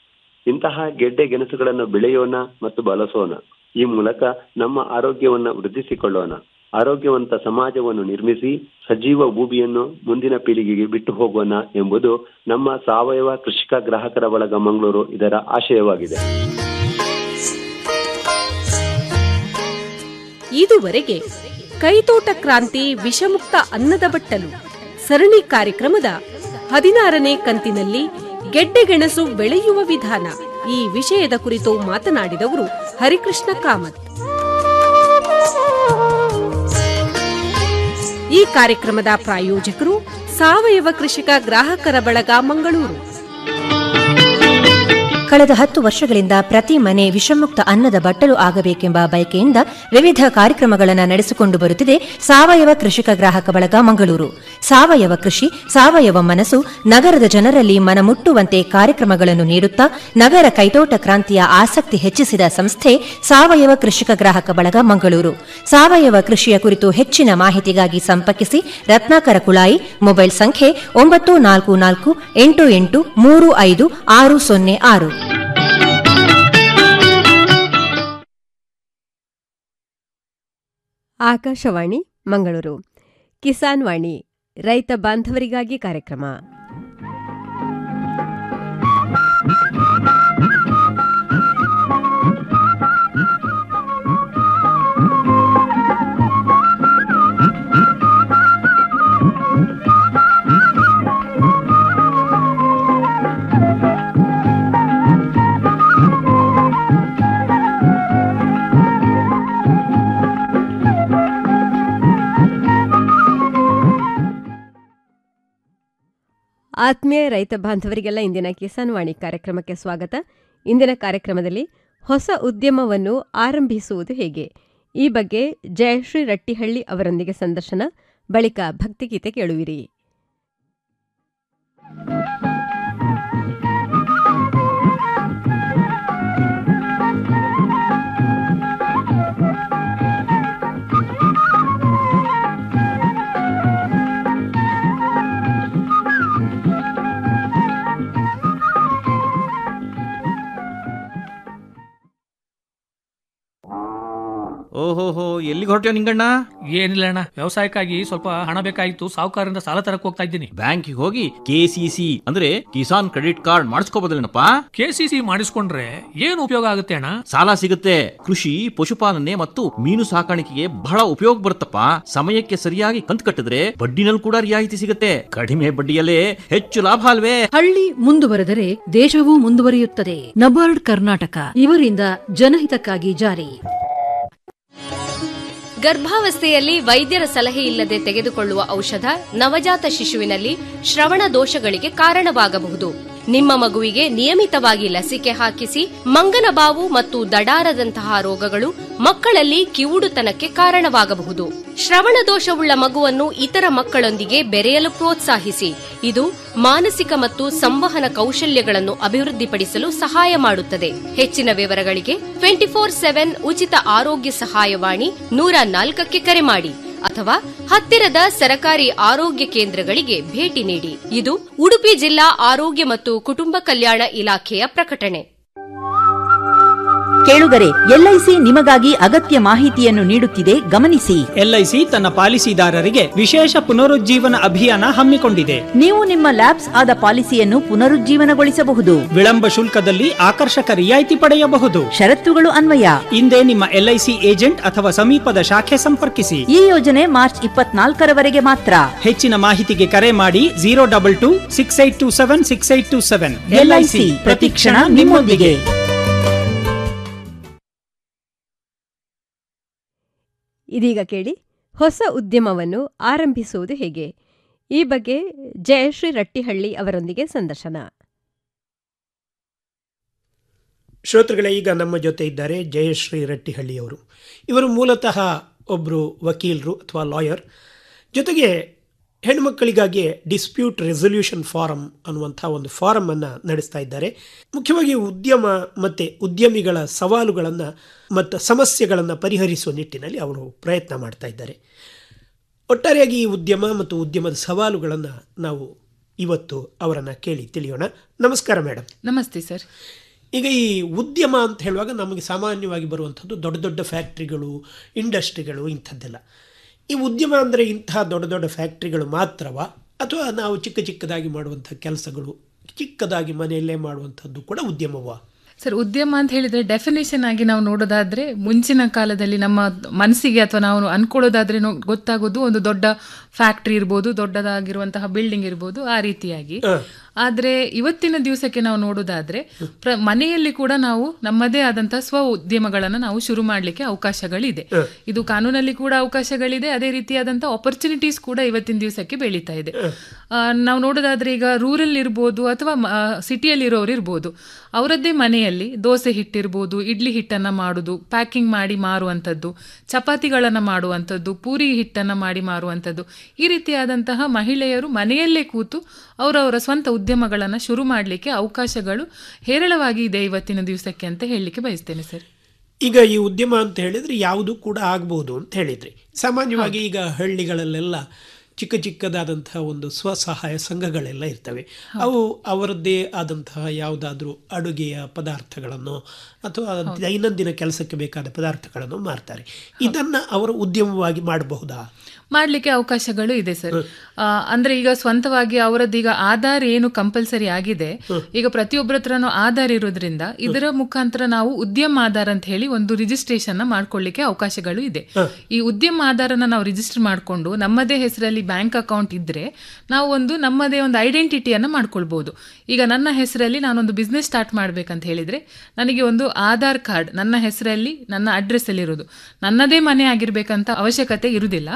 ಇಂತಹ ಗೆಡ್ಡೆ ಗೆಣಸುಗಳನ್ನು ಬೆಳೆಯೋಣ ಮತ್ತು ಬಳಸೋಣ ಈ ಮೂಲಕ ನಮ್ಮ ಆರೋಗ್ಯವನ್ನು ವೃದ್ಧಿಸಿಕೊಳ್ಳೋಣ ಆರೋಗ್ಯವಂತ ಸಮಾಜವನ್ನು ನಿರ್ಮಿಸಿ ಸಜೀವ ಭೂಮಿಯನ್ನು ಮುಂದಿನ ಪೀಳಿಗೆಗೆ ಬಿಟ್ಟು ಹೋಗೋಣ ಎಂಬುದು ನಮ್ಮ ಸಾವಯವ ಕೃಷಿಕ ಗ್ರಾಹಕರ ಬಳಗ ಮಂಗಳೂರು ಇದರ ಆಶಯವಾಗಿದೆ ಇದುವರೆಗೆ ಕೈತೋಟ ಕ್ರಾಂತಿ ವಿಷಮುಕ್ತ ಅನ್ನದ ಬಟ್ಟಲು ಸರಣಿ ಕಾರ್ಯಕ್ರಮದ ಹದಿನಾರನೇ ಕಂತಿನಲ್ಲಿ ಗೆಡ್ಡೆಗೆಣಸು ಬೆಳೆಯುವ ವಿಧಾನ ಈ ವಿಷಯದ ಕುರಿತು ಮಾತನಾಡಿದವರು ಹರಿಕೃಷ್ಣ ಕಾಮತ್ ಈ ಕಾರ್ಯಕ್ರಮದ ಪ್ರಾಯೋಜಕರು ಸಾವಯವ ಕೃಷಿಕ ಗ್ರಾಹಕರ ಬಳಗ ಮಂಗಳೂರು ಕಳೆದ ಹತ್ತು ವರ್ಷಗಳಿಂದ ಪ್ರತಿ ಮನೆ ವಿಷಮುಕ್ತ ಅನ್ನದ ಬಟ್ಟಲು ಆಗಬೇಕೆಂಬ ಬಯಕೆಯಿಂದ ವಿವಿಧ ಕಾರ್ಯಕ್ರಮಗಳನ್ನು ನಡೆಸಿಕೊಂಡು ಬರುತ್ತಿದೆ ಸಾವಯವ ಕೃಷಿಕ ಗ್ರಾಹಕ ಬಳಗ ಮಂಗಳೂರು ಸಾವಯವ ಕೃಷಿ ಸಾವಯವ ಮನಸ್ಸು ನಗರದ ಜನರಲ್ಲಿ ಮನಮುಟ್ಟುವಂತೆ ಕಾರ್ಯಕ್ರಮಗಳನ್ನು ನೀಡುತ್ತಾ ನಗರ ಕೈತೋಟ ಕ್ರಾಂತಿಯ ಆಸಕ್ತಿ ಹೆಚ್ಚಿಸಿದ ಸಂಸ್ಥೆ ಸಾವಯವ ಕೃಷಿಕ ಗ್ರಾಹಕ ಬಳಗ ಮಂಗಳೂರು ಸಾವಯವ ಕೃಷಿಯ ಕುರಿತು ಹೆಚ್ಚಿನ ಮಾಹಿತಿಗಾಗಿ ಸಂಪರ್ಕಿಸಿ ರತ್ನಾಕರ ಕುಳಾಯಿ ಮೊಬೈಲ್ ಸಂಖ್ಯೆ ಒಂಬತ್ತು ನಾಲ್ಕು ನಾಲ್ಕು ಎಂಟು ಎಂಟು ಮೂರು ಐದು ಆರು ಸೊನ್ನೆ ಆರು ಆಕಾಶವಾಣಿ ಮಂಗಳೂರು ಕಿಸಾನ್ ವಾಣಿ ರೈತ ಬಾಂಧವರಿಗಾಗಿ ಕಾರ್ಯಕ್ರಮ ಆತ್ಮೀಯ ರೈತ ಬಾಂಧವರಿಗೆಲ್ಲ ಇಂದಿನ ಕಿಸಾನ್ ವಾಣಿ ಕಾರ್ಯಕ್ರಮಕ್ಕೆ ಸ್ವಾಗತ ಇಂದಿನ ಕಾರ್ಯಕ್ರಮದಲ್ಲಿ ಹೊಸ ಉದ್ಯಮವನ್ನು ಆರಂಭಿಸುವುದು ಹೇಗೆ ಈ ಬಗ್ಗೆ ಜಯಶ್ರೀ ರಟ್ಟಿಹಳ್ಳಿ ಅವರೊಂದಿಗೆ ಸಂದರ್ಶನ ಬಳಿಕ ಭಕ್ತಿಗೀತೆ ಕೇಳುವಿರಿ ಓಹೋಹೋ ಎಲ್ಲಿಗೆ ಹೊರಟ್ಯೋ ನಿಂಗಣ್ಣ ಏನಿಲ್ಲ ಅಣ್ಣ ವ್ಯವಸಾಯಕ್ಕಾಗಿ ಸ್ವಲ್ಪ ಹಣ ಬೇಕಾಗಿತ್ತು ಸಾಹುಕಾರರಿಂದ ಸಾಲ ತರಕ್ ಹೋಗ್ತಾ ಇದ್ದೀನಿ ಬ್ಯಾಂಕಿಗೆ ಹೋಗಿ ಕೆ ಸಿ ಸಿ ಅಂದ್ರೆ ಕಿಸಾನ್ ಕ್ರೆಡಿಟ್ ಕಾರ್ಡ್ ಮಾಡಿಸ್ಕೋಬೋದಲ್ಲೇನಪ್ಪ ಕೆ ಸಿ ಸಿ ಮಾಡಿಸ್ಕೊಂಡ್ರೆ ಏನು ಉಪಯೋಗ ಆಗುತ್ತೆ ಅಣ್ಣ ಸಾಲ ಸಿಗುತ್ತೆ ಕೃಷಿ ಪಶುಪಾಲನೆ ಮತ್ತು ಮೀನು ಸಾಕಾಣಿಕೆಗೆ ಬಹಳ ಉಪಯೋಗ ಬರುತ್ತಪ್ಪ ಸಮಯಕ್ಕೆ ಸರಿಯಾಗಿ ಕಂತು ಕಟ್ಟಿದ್ರೆ ಬಡ್ಡಿನಲ್ಲಿ ಕೂಡ ರಿಯಾಯಿತಿ ಸಿಗುತ್ತೆ ಕಡಿಮೆ ಬಡ್ಡಿಯಲ್ಲೇ ಹೆಚ್ಚು ಲಾಭ ಅಲ್ವೇ ಹಳ್ಳಿ ಮುಂದುವರೆದರೆ ದೇಶವೂ ಮುಂದುವರಿಯುತ್ತದೆ ನಬಾರ್ಡ್ ಕರ್ನಾಟಕ ಇವರಿಂದ ಜನಹಿತಕ್ಕಾಗಿ ಜಾರಿ ಗರ್ಭಾವಸ್ಥೆಯಲ್ಲಿ ವೈದ್ಯರ ಸಲಹೆ ಇಲ್ಲದೆ ತೆಗೆದುಕೊಳ್ಳುವ ಔಷಧ ನವಜಾತ ಶಿಶುವಿನಲ್ಲಿ ಶ್ರವಣ ದೋಷಗಳಿಗೆ ಕಾರಣವಾಗಬಹುದು ನಿಮ್ಮ ಮಗುವಿಗೆ ನಿಯಮಿತವಾಗಿ ಲಸಿಕೆ ಹಾಕಿಸಿ ಮಂಗನಬಾವು ಮತ್ತು ದಡಾರದಂತಹ ರೋಗಗಳು ಮಕ್ಕಳಲ್ಲಿ ಕಿವುಡುತನಕ್ಕೆ ಕಾರಣವಾಗಬಹುದು ಶ್ರವಣ ದೋಷವುಳ್ಳ ಮಗುವನ್ನು ಇತರ ಮಕ್ಕಳೊಂದಿಗೆ ಬೆರೆಯಲು ಪ್ರೋತ್ಸಾಹಿಸಿ ಇದು ಮಾನಸಿಕ ಮತ್ತು ಸಂವಹನ ಕೌಶಲ್ಯಗಳನ್ನು ಅಭಿವೃದ್ಧಿಪಡಿಸಲು ಸಹಾಯ ಮಾಡುತ್ತದೆ ಹೆಚ್ಚಿನ ವಿವರಗಳಿಗೆ ಟ್ವೆಂಟಿ ಫೋರ್ ಸೆವೆನ್ ಉಚಿತ ಆರೋಗ್ಯ ಸಹಾಯವಾಣಿ ನೂರ ನಾಲ್ಕಕ್ಕೆ ಕರೆ ಮಾಡಿ ಅಥವಾ ಹತ್ತಿರದ ಸರಕಾರಿ ಆರೋಗ್ಯ ಕೇಂದ್ರಗಳಿಗೆ ಭೇಟಿ ನೀಡಿ ಇದು ಉಡುಪಿ ಜಿಲ್ಲಾ ಆರೋಗ್ಯ ಮತ್ತು ಕುಟುಂಬ ಕಲ್ಯಾಣ ಇಲಾಖೆಯ ಪ್ರಕಟಣೆ ಕೇಳುಗರೆ ಎಲ್ಐಸಿ ನಿಮಗಾಗಿ ಅಗತ್ಯ ಮಾಹಿತಿಯನ್ನು ನೀಡುತ್ತಿದೆ ಗಮನಿಸಿ ಎಲ್ಐಸಿ ತನ್ನ ಪಾಲಿಸಿದಾರರಿಗೆ ವಿಶೇಷ ಪುನರುಜ್ಜೀವನ ಅಭಿಯಾನ ಹಮ್ಮಿಕೊಂಡಿದೆ ನೀವು ನಿಮ್ಮ ಲ್ಯಾಬ್ಸ್ ಆದ ಪಾಲಿಸಿಯನ್ನು ಪುನರುಜ್ಜೀವನಗೊಳಿಸಬಹುದು ವಿಳಂಬ ಶುಲ್ಕದಲ್ಲಿ ಆಕರ್ಷಕ ರಿಯಾಯಿತಿ ಪಡೆಯಬಹುದು ಷರತ್ತುಗಳು ಅನ್ವಯ ಹಿಂದೆ ನಿಮ್ಮ ಎಲ್ಐಸಿ ಏಜೆಂಟ್ ಅಥವಾ ಸಮೀಪದ ಶಾಖೆ ಸಂಪರ್ಕಿಸಿ ಈ ಯೋಜನೆ ಮಾರ್ಚ್ ಇಪ್ಪತ್ನಾಲ್ಕರವರೆಗೆ ಮಾತ್ರ ಹೆಚ್ಚಿನ ಮಾಹಿತಿಗೆ ಕರೆ ಮಾಡಿ zero double two six eight two seven six eight two seven LIC ಪ್ರತಿಕ್ಷಣ ನಿಮ್ಮೊಂದಿಗೆ ಇದೀಗ ಕೇಳಿ ಹೊಸ ಉದ್ಯಮವನ್ನು ಆರಂಭಿಸುವುದು ಹೇಗೆ ಈ ಬಗ್ಗೆ ಜಯಶ್ರೀ ರಟ್ಟಿಹಳ್ಳಿ ಅವರೊಂದಿಗೆ ಸಂದರ್ಶನ ಶ್ರೋತೃಗಳೇ ಈಗ ನಮ್ಮ ಜೊತೆ ಇದ್ದಾರೆ ಜಯಶ್ರೀ ರಟ್ಟಿಹಳ್ಳಿಯವರು ಇವರು ಮೂಲತಃ ಒಬ್ಬರು ವಕೀಲರು ಅಥವಾ ಲಾಯರ್ ಜೊತೆಗೆ ಹೆಣ್ಮಕ್ಕಳಿಗಾಗಿ ಡಿಸ್ಪ್ಯೂಟ್ ರೆಸೊಲ್ಯೂಷನ್ ಫಾರಂ ಅನ್ನುವಂಥ ಒಂದು ಫಾರಮನ್ನು ನಡೆಸ್ತಾ ಇದ್ದಾರೆ ಮುಖ್ಯವಾಗಿ ಉದ್ಯಮ ಮತ್ತು ಉದ್ಯಮಿಗಳ ಸವಾಲುಗಳನ್ನು ಮತ್ತು ಸಮಸ್ಯೆಗಳನ್ನು ಪರಿಹರಿಸುವ ನಿಟ್ಟಿನಲ್ಲಿ ಅವರು ಪ್ರಯತ್ನ ಮಾಡ್ತಾ ಇದ್ದಾರೆ ಒಟ್ಟಾರೆಯಾಗಿ ಈ ಉದ್ಯಮ ಮತ್ತು ಉದ್ಯಮದ ಸವಾಲುಗಳನ್ನು ನಾವು ಇವತ್ತು ಅವರನ್ನು ಕೇಳಿ ತಿಳಿಯೋಣ ನಮಸ್ಕಾರ ಮೇಡಮ್ ನಮಸ್ತೆ ಸರ್ ಈಗ ಈ ಉದ್ಯಮ ಅಂತ ಹೇಳುವಾಗ ನಮಗೆ ಸಾಮಾನ್ಯವಾಗಿ ಬರುವಂಥದ್ದು ದೊಡ್ಡ ದೊಡ್ಡ ಫ್ಯಾಕ್ಟ್ರಿಗಳು ಇಂಡಸ್ಟ್ರಿಗಳು ಇಂಥದ್ದೆಲ್ಲ ಈ ಉದ್ಯಮ ಅಂದರೆ ಇಂತಹ ದೊಡ್ಡ ದೊಡ್ಡ ಫ್ಯಾಕ್ಟ್ರಿಗಳು ಮಾತ್ರವಾ ಅಥವಾ ನಾವು ಚಿಕ್ಕ ಚಿಕ್ಕದಾಗಿ ಮಾಡುವಂಥ ಕೆಲಸಗಳು ಚಿಕ್ಕದಾಗಿ ಮನೆಯಲ್ಲೇ ಮಾಡುವಂಥದ್ದು ಕೂಡ ಉದ್ಯಮವಾ ಸರ್ ಉದ್ಯಮ ಅಂತ ಹೇಳಿದ್ರೆ ಡೆಫಿನೇಷನ್ ಆಗಿ ನಾವು ನೋಡೋದಾದ್ರೆ ಮುಂಚಿನ ಕಾಲದಲ್ಲಿ ನಮ್ಮ ಮನಸ್ಸಿಗೆ ಅಥವಾ ನಾವು ಅನ್ಕೊಳ್ಳೋದಾದ್ರೆ ನೋ- ಗೊತ್ತಾಗೋದು ಒಂದು ದೊಡ್ಡ ಫ್ಯಾಕ್ಟ್ರಿ ಇರ್ಬೋದು ದೊಡ್ಡದಾಗಿರುವಂತಹ ಬಿಲ್ಡಿಂಗ್ ಇರ್ಬೋದು ಆ ರೀತಿಯಾಗಿ ಆದ್ರೆ ಇವತ್ತಿನ ದಿವಸಕ್ಕೆ ನಾವು ನೋಡೋದಾದ್ರೆ ಪ್ರ- ಮನೆಯಲ್ಲಿ ಕೂಡ ನಾವು ನಮ್ಮದೇ ಆದಂತಹ ಸ್ವ ಉದ್ಯಮಗಳನ್ನ ನಾವು ಶುರು ಮಾಡ್ಲಿಕ್ಕೆ ಅವಕಾಶಗಳಿದೆ ಇದು ಕಾನೂನಲ್ಲಿ ಕೂಡ ಅವಕಾಶಗಳಿದೆ ಅದೇ ರೀತಿಯಾದಂತಹ ಆಪರ್ಚುನಿಟೀಸ್ ಕೂಡ ಇವತ್ತಿನ ದಿವಸಕ್ಕೆ ಬೆಳೀತಾ ಇದೆ ಆ, ನಾವು ನೋಡೋದಾದ್ರೆ ಈಗ ರೂರಲ್ ಇರ್ಬೋದು ಅಥವಾ ಸಿಟಿಯಲ್ಲಿ ಇರೋರು ಇರ್ಬೋದು ಅವರದ್ದೇ ಮನೆಯಲ್ಲಿ ದೋಸೆ ಹಿಟ್ಟಿರ್ಬೋದು ಇಡ್ಲಿ ಹಿಟ್ಟನ್ನ ಮಾಡುದು ಪ್ಯಾಕಿಂಗ್ ಮಾಡಿ ಮಾರುವಂಥದ್ದು ಚಪಾತಿಗಳನ್ನ ಮಾಡುವಂಥದ್ದು ಪೂರಿ ಹಿಟ್ಟನ್ನ ಮಾಡಿ ಮಾರುವಂಥದ್ದು ಈ ರೀತಿಯಾದಂತಹ ಮಹಿಳೆಯರು ಮನೆಯಲ್ಲೇ ಕೂತು ಅವರವರ ಸ್ವಂತ ಉದ್ಯಮಗಳನ್ನು ಶುರು ಮಾಡಲಿಕ್ಕೆ ಅವಕಾಶಗಳು ಹೇರಳವಾಗಿ ಇದೆ ಇವತ್ತಿನ ದಿವಸಕ್ಕೆ ಅಂತ ಹೇಳಲಿಕ್ಕೆ ಬಯಸ್ತೇನೆ ಸರ್ ಈಗ ಈ ಉದ್ಯಮ ಅಂತ ಹೇಳಿದರೆ ಯಾವುದು ಕೂಡ ಆಗ್ಬೋದು ಅಂತ ಹೇಳಿದ್ರಿ ಸಾಮಾನ್ಯವಾಗಿ ಈಗ ಹಳ್ಳಿಗಳಲ್ಲೆಲ್ಲ ಚಿಕ್ಕ ಚಿಕ್ಕದಾದಂತಹ ಒಂದು ಸ್ವಸಹಾಯ ಸಂಘಗಳೆಲ್ಲ ಇರ್ತವೆ ಅವು ಅವರದ್ದೇ ಆದಂತಹ ಯಾವುದಾದ್ರೂ ಅಡುಗೆಯ ಪದಾರ್ಥಗಳನ್ನು ಅಥವಾ ದೈನಂದಿನ ಕೆಲಸಕ್ಕೆ ಬೇಕಾದ ಪದಾರ್ಥಗಳನ್ನು ಮಾರ್ತಾರೆ ಇದನ್ನ ಅವರು ಉದ್ಯಮವಾಗಿ ಮಾಡಬಹುದಾ ಮಾಡಲಿಕ್ಕೆ ಅವಕಾಶಗಳು ಇದೆ ಸರ್ ಆ, ಅಂದ್ರೆ ಈಗ ಸ್ವಂತವಾಗಿ ಅವರದ್ದೀಗ ಆಧಾರ್ ಏನು ಕಂಪಲ್ಸರಿ ಆಗಿದೆ ಈಗ ಪ್ರತಿಯೊಬ್ಬರ ಹತ್ರನೂ ಆಧಾರ್ ಇರೋದ್ರಿಂದ ಇದರ ಮುಖಾಂತರ ನಾವು ಉದ್ಯಮ ಆಧಾರ್ ಅಂತ ಹೇಳಿ ಒಂದು ರಿಜಿಸ್ಟ್ರೇಷನ್ ನ ಮಾಡ್ಕೊಳ್ಳಿಕ್ಕೆ ಅವಕಾಶಗಳು ಇದೆ ಈ ಉದ್ಯಮ ಆಧಾರನ ನಾವು ರಿಜಿಸ್ಟರ್ ಮಾಡಿಕೊಂಡು ನಮ್ಮದೇ ಹೆಸರಲ್ಲಿ ಬ್ಯಾಂಕ್ ಅಕೌಂಟ್ ಇದ್ರೆ ನಾವು ಒಂದು ನಮ್ಮದೇ ಒಂದು ಐಡೆಂಟಿಟಿಯನ್ನ ಮಾಡ್ಕೊಳ್ಬಹುದು ಈಗ ನನ್ನ ಹೆಸರಲ್ಲಿ ನಾನೊಂದು ಬಿಸ್ನೆಸ್ ಸ್ಟಾರ್ಟ್ ಮಾಡ್ಬೇಕಂತ ಹೇಳಿದ್ರೆ ನನಗೆ ಒಂದು ಆಧಾರ್ ಕಾರ್ಡ್ ನನ್ನ ಹೆಸರಲ್ಲಿ ನನ್ನ ಅಡ್ರೆಸ್ ಅಲ್ಲಿ ಇರೋದು ನನ್ನದೇ ಮನೆ ಆಗಿರ್ಬೇಕಂತ ಅವಶ್ಯಕತೆ ಇರುವುದಿಲ್ಲ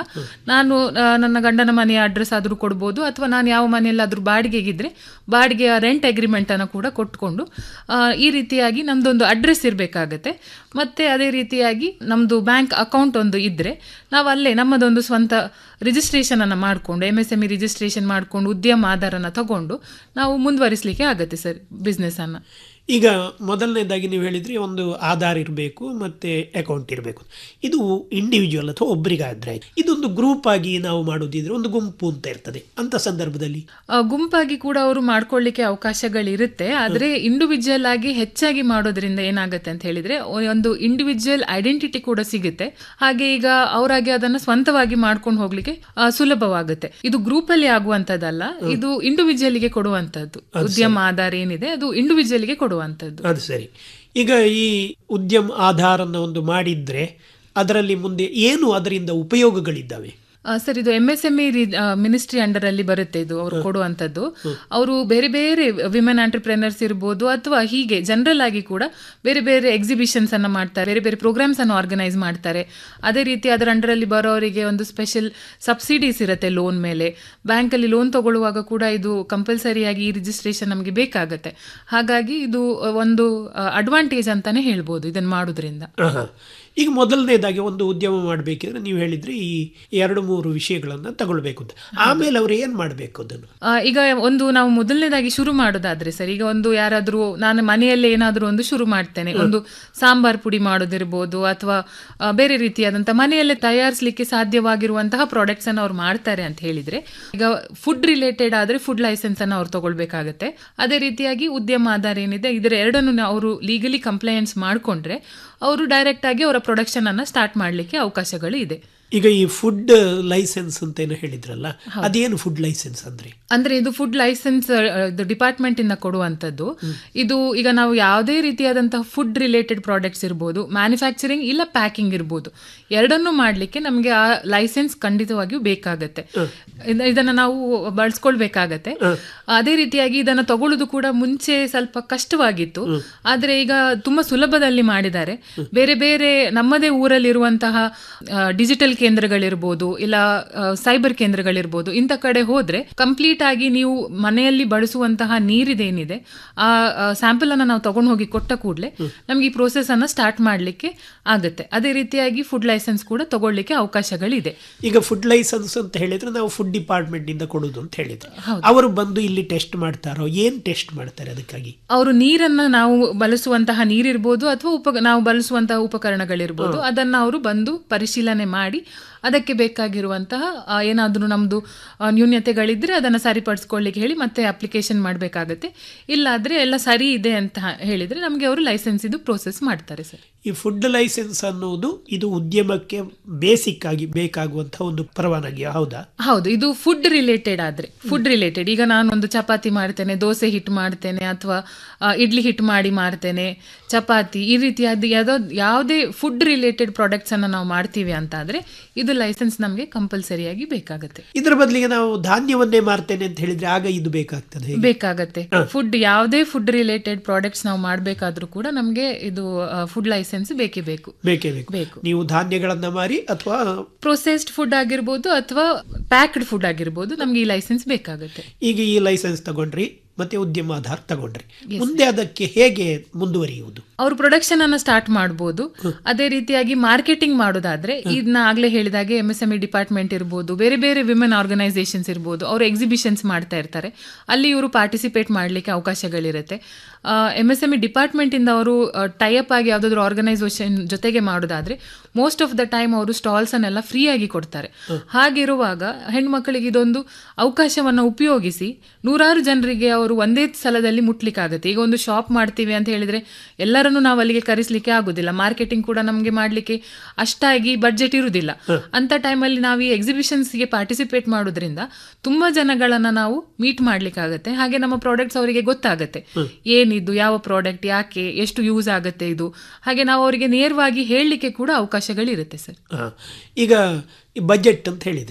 ನಾನು ಆ, ನನ್ನ ಗಂಡನ ಮನೆಯ ಅಡ್ರೆಸ್ ಆದರೂ ಕೊಡ್ಬೋದು ಅಥವಾ ನಾನು ಯಾವ ಮನೆಯಲ್ಲಾದರೂ ಬಾಡಿಗೆಗಿದ್ರೆ ಬಾಡಿಗೆಯ ರೆಂಟ್ ಅಗ್ರಿಮೆಂಟ್ ಅನ್ನು ಕೂಡ ಕೊಟ್ಕೊಂಡು ಆ, ಈ ರೀತಿಯಾಗಿ ನಮ್ದೊಂದು ಅಡ್ರೆಸ್ ಇರಬೇಕಾಗತ್ತೆ ಮತ್ತೆ ಅದೇ ರೀತಿಯಾಗಿ ನಮ್ದು ಬ್ಯಾಂಕ್ ಅಕೌಂಟ್ ಒಂದು ಇದ್ರೆ ನಾವು ಅಲ್ಲೇ ನಮ್ಮದೊಂದು ಸ್ವಂತ ರಿಜಿಸ್ಟ್ರೇಷನ್ ಅನ್ನ ಮಾಡಿಕೊಂಡು M S M E registration ಮಾಡಿಕೊಂಡು ಉದ್ಯಮ ಆಧಾರನ ತಗೊಂಡು ನಾವು ಮುಂದುವರಿಸಲಿಕ್ಕೆ ಆಗತ್ತೆ ಸರ್ ಬಿಸ್ನೆಸ್ ಅನ್ನ ಈಗ ಮೊದಲನೇದಾಗಿ ನೀವು ಹೇಳಿದ್ರಿ ಒಂದು ಆಧಾರ್ ಇರಬೇಕು ಮತ್ತೆ ಅಕೌಂಟ್ ಇರಬೇಕು ಇದು ಇಂಡಿವಿಜುವಲ್ ಅಥವಾ ಒಬ್ಬರಿಗಾದ್ರೆ ಆಯ್ತು ಇದೊಂದು ಗ್ರೂಪ್ ಆಗಿ ನಾವು ಮಾಡೋದಿದ್ರೆ ಒಂದು ಗುಂಪು ಅಂತ ಇರ್ತದೆ ಅಂತ ಸಂದರ್ಭದಲ್ಲಿ ಆ, ಗುಂಪಾಗಿ ಕೂಡ ಅವರು ಮಾಡ್ಕೊಳ್ಳಿಕ್ಕೆ ಅವಕಾಶಗಳಿರುತ್ತೆ ಆದ್ರೆ ಇಂಡಿವಿಜುವಲ್ ಆಗಿ ಹೆಚ್ಚಾಗಿ ಮಾಡೋದ್ರಿಂದ ಏನಾಗುತ್ತೆ ಅಂತ ಹೇಳಿದ್ರೆ ಒಂದು ಇಂಡಿವಿಜುವಲ್ ಐಡೆಂಟಿಟಿ ಕೂಡ ಸಿಗುತ್ತೆ ಹಾಗೆ ಈಗ ಅವರಾಗಿ ಅದನ್ನ ಸ್ವಂತವಾಗಿ ಮಾಡ್ಕೊಂಡು ಹೋಗ್ಲಿಕ್ಕೆ ಆ, ಸುಲಭವಾಗುತ್ತೆ ಇದು ಗ್ರೂಪ್ ಅಲ್ಲಿ ಆಗುವಂತದ್ದಲ್ಲ ಇದು ಇಂಡಿವಿಜುವಲ್ಗೆ ಕೊಡುವಂತದ್ದು ಅದು ಉದ್ಯಮ ಆಧಾರ ಏನಿದೆ ಅದು ಇಂಡಿವಿಜುವಲ್ಗೆ ಕೊಡುವಂತದ್ದು ಅದು ಸರಿ ಈಗ ಈ ಉದ್ಯಮ ಆಧಾರನ ಒಂದು ಮಾಡಿದ್ರೆ ಅದರಲ್ಲಿ ಮುಂದೆ ಏನು ಅದರಿಂದ ಉಪಯೋಗಗಳಿದ್ದಾವೆ ಆ, ಸರ್ ಇದು M S M E ministry under ಅಲ್ಲಿ ಬರುತ್ತೆ ಇದು ಅವರು ಕೊಡುವಂತದ್ದು ಅವರು ಬೇರೆ ಬೇರೆ ವಿಮೆನ್ ಆಂಟರ್ಪ್ರೆನರ್ಸ್ ಇರ್ಬೋದು ಅಥವಾ ಹೀಗೆ ಜನರಲ್ ಆಗಿ ಕೂಡ ಬೇರೆ ಬೇರೆ ಎಕ್ಸಿಬಿಷನ್ಸ್ ಅನ್ನ ಮಾಡ್ತಾರೆ ಬೇರೆ ಬೇರೆ ಪ್ರೋಗ್ರಾಮ್ಸ್ ಅನ್ನು ಆರ್ಗನೈಸ್ ಮಾಡ್ತಾರೆ ಅದೇ ರೀತಿ ಅದರ ಅಂಡರ್ ಅಲ್ಲಿ ಬರೋರಿಗೆ ಒಂದು ಸ್ಪೆಷಲ್ ಸಬ್ಸಿಡೀಸ್ ಇರುತ್ತೆ ಲೋನ್ ಮೇಲೆ ಬ್ಯಾಂಕ್ ಅಲ್ಲಿ ಲೋನ್ ತಗೊಳ್ಳುವಾಗ ಕೂಡ ಇದು ಕಂಪಲ್ಸರಿಯಾಗಿ ಈ ರಿಜಿಸ್ಟ್ರೇಷನ್ ನಮಗೆ ಬೇಕಾಗತ್ತೆ ಹಾಗಾಗಿ ಇದು ಒಂದು ಅಡ್ವಾಂಟೇಜ್ ಅಂತಾನೆ ಹೇಳ್ಬೋದು ಇದನ್ನ ಮಾಡೋದ್ರಿಂದ ಆಹಾ. ಈಗ ಮೊದಲನೇದಾಗಿ ಒಂದು ಉದ್ಯಮ ಮಾಡಬೇಕಿದ್ರೆ ನೀವು ಹೇಳಿದ್ರೆ ಈ ಎರಡು ಮೂರು ವಿಷಯಗಳನ್ನು ತಗೊಳ್ಬೇಕು ಅಂತ ಆಮೇಲೆ ಅವ್ರು ಏನು ಮಾಡಬೇಕು ಅದನ್ನು ಆ, ಈಗ ಒಂದು ನಾವು ಮೊದಲನೇದಾಗಿ ಶುರು ಮಾಡೋದಾದ್ರೆ ಸರ್ ಈಗ ಒಂದು ಯಾರಾದ್ರೂ ನಾನು ಮನೆಯಲ್ಲೇ ಏನಾದ್ರೂ ಒಂದು ಶುರು ಮಾಡ್ತೇನೆ ಒಂದು ಸಾಂಬಾರ್ ಪುಡಿ ಮಾಡೋದಿರ್ಬೋದು ಅಥವಾ ಆ, ಬೇರೆ ರೀತಿಯಾದಂತಹ ಮನೆಯಲ್ಲೇ ತಯಾರಿಸಲಿಕ್ಕೆ ಸಾಧ್ಯವಾಗಿರುವಂತಹ ಪ್ರಾಡಕ್ಟ್ಸ್ ಅನ್ನು ಅವ್ರು ಮಾಡ್ತಾರೆ ಅಂತ ಹೇಳಿದ್ರೆ ಈಗ ಫುಡ್ ರಿಲೇಟೆಡ್ ಆದ್ರೆ ಫುಡ್ ಲೈಸೆನ್ಸ್ ಅನ್ನು ಅವ್ರು ತಗೊಳ್ಬೇಕಾಗತ್ತೆ ಅದೇ ರೀತಿಯಾಗಿ ಉದ್ಯಮ ಆಧಾರ ಏನಿದೆ ಇದರ ಎರಡನ್ನು ಅವರು ಲೀಗಲಿ ಕಂಪ್ಲೈನ್ಸ್ ಮಾಡ್ಕೊಂಡ್ರೆ ಅವರು ಡೈರೆಕ್ಟ್ ಆಗಿ ಅವರ ಪ್ರೊಡಕ್ಷನ್ ಅನ್ನ ಸ್ಟಾರ್ಟ್ ಮಾಡ್ಲಿಕ್ಕೆ ಅವಕಾಶಗಳು ಇದೆ ಈಗ ಈ ಫುಡ್ ಲೈಸೆನ್ಸ್ ಅಂತ ಏನೋ ಹೇಳಿದ್ರಲ್ಲ ಅದೇನು ಫುಡ್ ಲೈಸೆನ್ಸ್ ಅಂದ್ರೆ ಅಂದ್ರೆ ಇದು ಫುಡ್ ಲೈಸೆನ್ಸ್ ಡಿಪಾರ್ಟ್ಮೆಂಟ್ ಇಂದ ಕೊಡುವಂತದ್ದು ಇದು ಈಗ ನಾವು ಯಾವುದೇ ರೀತಿಯಾದಂತಹ ಫುಡ್ ರಿಲೇಟೆಡ್ ಪ್ರಾಡಕ್ಟ್ಸ್ ಇರ್ಬೋದು ಮ್ಯಾನುಫ್ಯಾಕ್ಚರಿಂಗ್ ಇಲ್ಲ ಪ್ಯಾಕಿಂಗ್ ಇರ್ಬೋದು ಎರಡನ್ನೂ ಮಾಡ್ಲಿಕ್ಕೆ ನಮಗೆ ಆ ಲೈಸೆನ್ಸ್ ಖಂಡಿತವಾಗಿಯೂ ಬೇಕಾಗತ್ತೆ ಇದ- ಇದನ್ನ ನಾವು ಬಳಸ್ಕೊಳ್ಬೇಕಾಗತ್ತೆ ಅದೇ ರೀತಿಯಾಗಿ ಇದನ್ನ ತಗೊಳ್ಳೋದು ಕೂಡ ಮುಂಚೆ ಸ್ವಲ್ಪ ಕಷ್ಟವಾಗಿತ್ತು ಆದ್ರೆ ಈಗ ತುಂಬಾ ಸುಲಭದಲ್ಲಿ ಮಾಡಿದ್ದಾರೆ ಬೇರೆ ಬೇರೆ ನಮ್ಮದೇ ಊರಲ್ಲಿರುವಂತಹ ಡಿಜಿಟಲ್ ಕೇಂದ್ರಗಳಿರ್ಬೋದು ಇಲ್ಲ ಸೈಬರ್ ಕೇಂದ್ರಗಳಿರ್ಬೋದು ಇಂಥ ಕಡೆ ಹೋದ್ರೆ ಕಂಪ್ಲೀಟ್ ಆಗಿ ನೀವು ಮನೆಯಲ್ಲಿ ಬಳಸುವಂತಹ ನೀರಿದೇನಿದೆ ಆ ಸ್ಯಾಂಪಲ್ ಅನ್ನ ನಾವು ತಗೊಂಡು ಹೋಗಿ ಕೊಟ್ಟ ಕೂಡಲೇ ನಮ್ಗೆ ಈ ಪ್ರೋಸೆಸ್ ಅನ್ನ ಸ್ಟಾರ್ಟ್ ಮಾಡ್ಲಿಕ್ಕೆ ಆಗುತ್ತೆ ಅದೇ ರೀತಿಯಾಗಿ ಫುಡ್ ಲೈಸೆನ್ಸ್ ಕೂಡ ತಗೊಳ್ಳಿಕ್ಕೆ ಅವಕಾಶಗಳಿದೆ ಈಗ ಫುಡ್ ಲೈಸೆನ್ಸ್ ಅಂತ ಹೇಳಿದ್ರೆ ನಾವು ಫುಡ್ ಡಿಪಾರ್ಟ್ಮೆಂಟ್ ಇಂದ ಕೊಡುದು ಅಂತ ಹೇಳಿದ್ರು ಅವರು ಬಂದು ಇಲ್ಲಿ ಟೆಸ್ಟ್ ಮಾಡ್ತಾರೋ ಏನ್ ಟೆಸ್ಟ್ ಮಾಡ್ತಾರೆ ಅದಕ್ಕಾಗಿ ಅವರು ನೀರನ್ನ ನಾವು ಬಳಸುವಂತಹ ನೀರಿರ್ಬೋದು ಅಥವಾ ಉಪ ನಾವು ಬಳಸುವಂತಹ ಉಪಕರಣಗಳಿರ್ಬೋದು ಅದನ್ನ ಅವರು ಬಂದು ಪರಿಶೀಲನೆ ಮಾಡಿ ಅದಕ್ಕೆ ಬೇಕಾಗಿರುವಂತಹ ಆ, ಏನಾದ್ರೂ ನಮ್ದು ಆ, ನ್ಯೂನ್ಯತೆಗಳಿದ್ರೆ ಅದನ್ನ ಸರಿಪಡಿಸ್ಕೊಳ್ಳಿಕ್ಕೆ ಹೇಳಿ ಮತ್ತೆ ಅಪ್ಲಿಕೇಶನ್ ಮಾಡಬೇಕಾಗತ್ತೆ ಇಲ್ಲಾದ್ರೆ ಎಲ್ಲ ಸರಿ ಇದೆ ಅಂತ ಹೇಳಿದ್ರೆ ನಮಗೆ ಅವರು ಲೈಸೆನ್ಸ್ ಇದು ಪ್ರೋಸೆಸ್ ಮಾಡ್ತಾರೆ ಸರ್ ಈ ಫುಡ್ ಲೈಸೆನ್ಸ್ ಅನ್ನೋದು ಇದು ಉದ್ಯಮಕ್ಕೆ ಬೇಸಿಕ್ ಆಗಿ ಬೇಕಾಗುವಂತಹ ಒಂದು ಪರವಾನಗಿ ಹೌದಾ ಹೌದು ಇದು ಫುಡ್ ರಿಲೇಟೆಡ್ ಆದ್ರೆ ಫುಡ್ ರಿಲೇಟೆಡ್ ಈಗ ನಾನು ಒಂದು ಚಪಾತಿ ಮಾಡ್ತೇನೆ ದೋಸೆ ಹಿಟ್ಟು ಮಾಡ್ತೇನೆ ಅಥವಾ ಆ, ಇಡ್ಲಿ ಹಿಟ್ಟು ಮಾಡಿ ಮಾಡ್ತೇನೆ ಚಪಾತಿ ಈ ರೀತಿಯಾದ ಯಾವುದೋ ಯಾವುದೇ ಫುಡ್ ರಿಲೇಟೆಡ್ ಪ್ರಾಡಕ್ಟ್ಸ್ ಅನ್ನ ನಾವು ಮಾಡ್ತೀವಿ ಅಂತ ಆದ್ರೆ ಇದು ಲೈಸೆನ್ಸ್ ನಮಗೆ ಕಂಪಲ್ಸರಿಯಾಗಿ ಬೇಕಾಗುತ್ತೆ ಇದರ ಬದಲಿಗೆ ನಾವು ಧಾನ್ಯವನ್ನೇ ಮಾರ್ತೇನೆ ಅಂತ ಹೇಳಿದ್ರೆ ಆಗ ಇದು ಬೇಕಾಗ್ತದೆ ಹೇಗೆ? ಬೇಕಾಗತ್ತೆ ಫುಡ್ ಯಾವುದೇ ಫುಡ್ ರಿಲೇಟೆಡ್ ಪ್ರಾಡಕ್ಟ್ಸ್ ನಾವು ಮಾಡಬೇಕಾದ್ರೂ ಕೂಡ ನಮಗೆ ಇದು ಫುಡ್ ಲೈಸೆನ್ಸ್ ಬೇಕೇ ಬೇಕು ಬೇಕೇ ಬೇಕು ನೀವು ಧಾನ್ಯಗಳನ್ನ ಮಾರಿ ಅಥವಾ ಪ್ರೊಸೆಸ್ಡ್ ಫುಡ್ ಆಗಿರ್ಬೋದು ಅಥವಾ ಪ್ಯಾಕ್ಡ್ ಫುಡ್ ಆಗಿರ್ಬೋದು ನಮ್ಗೆ ಈ ಲೈಸೆನ್ಸ್ ಬೇಕಾಗುತ್ತೆ ಈಗ ಈ ಲೈಸೆನ್ಸ್ ತಗೊಂಡ್ರಿ ಮತ್ತೆ ಉದ್ಯಮ ಆಧಾರ್ ತಗೊಂಡ್ರಿ ಮುಂದೆ ಅದಕ್ಕೆ ಹೇಗೆ ಮುಂದುವರಿಯುವುದು ಅವರು ಪ್ರೊಡಕ್ಷನ್ ಅನ್ನ ಸ್ಟಾರ್ಟ್ ಮಾಡಬಹುದು ಅದೇ ರೀತಿಯಾಗಿ ಮಾರ್ಕೆಟಿಂಗ್ ಮಾಡೋದಾದ್ರೆ ಇದನ್ನ ಆಗ್ಲೇ ಹೇಳಿದಾಗೆ M S M E department ಇರ್ಬೋದು ಬೇರೆ ಬೇರೆ ವಿಮೆನ್ ಆರ್ಗನೈಸೇಷನ್ಸ್ ಇರ್ಬೋದು ಅವರು ಎಕ್ಸಿಬಿಷನ್ಸ್ ಮಾಡ್ತಾ ಇರ್ತಾರೆ ಅಲ್ಲಿ ಇವರು ಪಾರ್ಟಿಸಿಪೇಟ್ ಮಾಡ್ಲಿಕ್ಕೆ ಅವಕಾಶಗಳಿರುತ್ತೆ M S M E department ಇಂದ ಅವರು ಟೈಅಪ್ ಆಗಿ ಯಾವ್ದಾದ್ರು ಆರ್ಗನೈಸೇಷನ್ ಜೊತೆಗೆ ಮಾಡೋದಾದ್ರೆ ಮೋಸ್ಟ್ ಆಫ್ ದ ಟೈಮ್ ಅವರು ಸ್ಟಾಲ್ಸ್ ಅನ್ನೆಲ್ಲ ಫ್ರೀ ಆಗಿ ಕೊಡ್ತಾರೆ ಹಾಗಿರುವಾಗ ಹೆಣ್ಮಕ್ಳಿಗೆ ಇದೊಂದು ಅವಕಾಶವನ್ನ ಉಪಯೋಗಿಸಿ ನೂರಾರು ಜನರಿಗೆ ಅವರು ಒಂದೇ ಸ್ಥಳದಲ್ಲಿ ಮುಟ್ಲಿಕ್ಕಾಗತ್ತೆ ಈಗ ಒಂದು ಶಾಪ್ ಮಾಡ್ತೀವಿ ಅಂತ ಹೇಳಿದ್ರೆ ಎಲ್ಲರನ್ನು ನಾವು ಅಲ್ಲಿಗೆ ಕರೆಸ್ಲಿಕ್ಕೆ ಆಗುದಿಲ್ಲ ಮಾರ್ಕೆಟಿಂಗ್ ಕೂಡ ನಮಗೆ ಮಾಡ್ಲಿಕ್ಕೆ ಅಷ್ಟಾಗಿ ಬಡ್ಜೆಟ್ ಇರುವುದಿಲ್ಲ ಅಂತ ಟೈಮಲ್ಲಿ ನಾವು ಈ ಎಕ್ಸಿಬಿಷನ್ಸ್ಗೆ ಪಾರ್ಟಿಸಿಪೇಟ್ ಮಾಡೋದ್ರಿಂದ ತುಂಬಾ ಜನಗಳನ್ನ ನಾವು ಮೀಟ್ ಮಾಡ್ಲಿಕ್ಕಾಗತ್ತೆ ಹಾಗೆ ನಮ್ಮ ಪ್ರಾಡಕ್ಟ್ಸ್ ಅವರಿಗೆ ಗೊತ್ತಾಗತ್ತೆ ಏನಿದು ಯಾವ ಪ್ರಾಡಕ್ಟ್ ಯಾಕೆ ಎಷ್ಟು ಯೂಸ್ ಆಗುತ್ತೆ ಇದು ಹಾಗೆ ನಾವು ಅವರಿಗೆ ನೇರವಾಗಿ ಹೇಳಲಿಕ್ಕೆ ಕೂಡ ಅವಕಾಶಗಳಿರುತ್ತೆ ಸರ್ ಆ, ಈಗ ಈ ಬಜೆಟ್ ಅಂತ ಹೇಳಿದ್ರಿ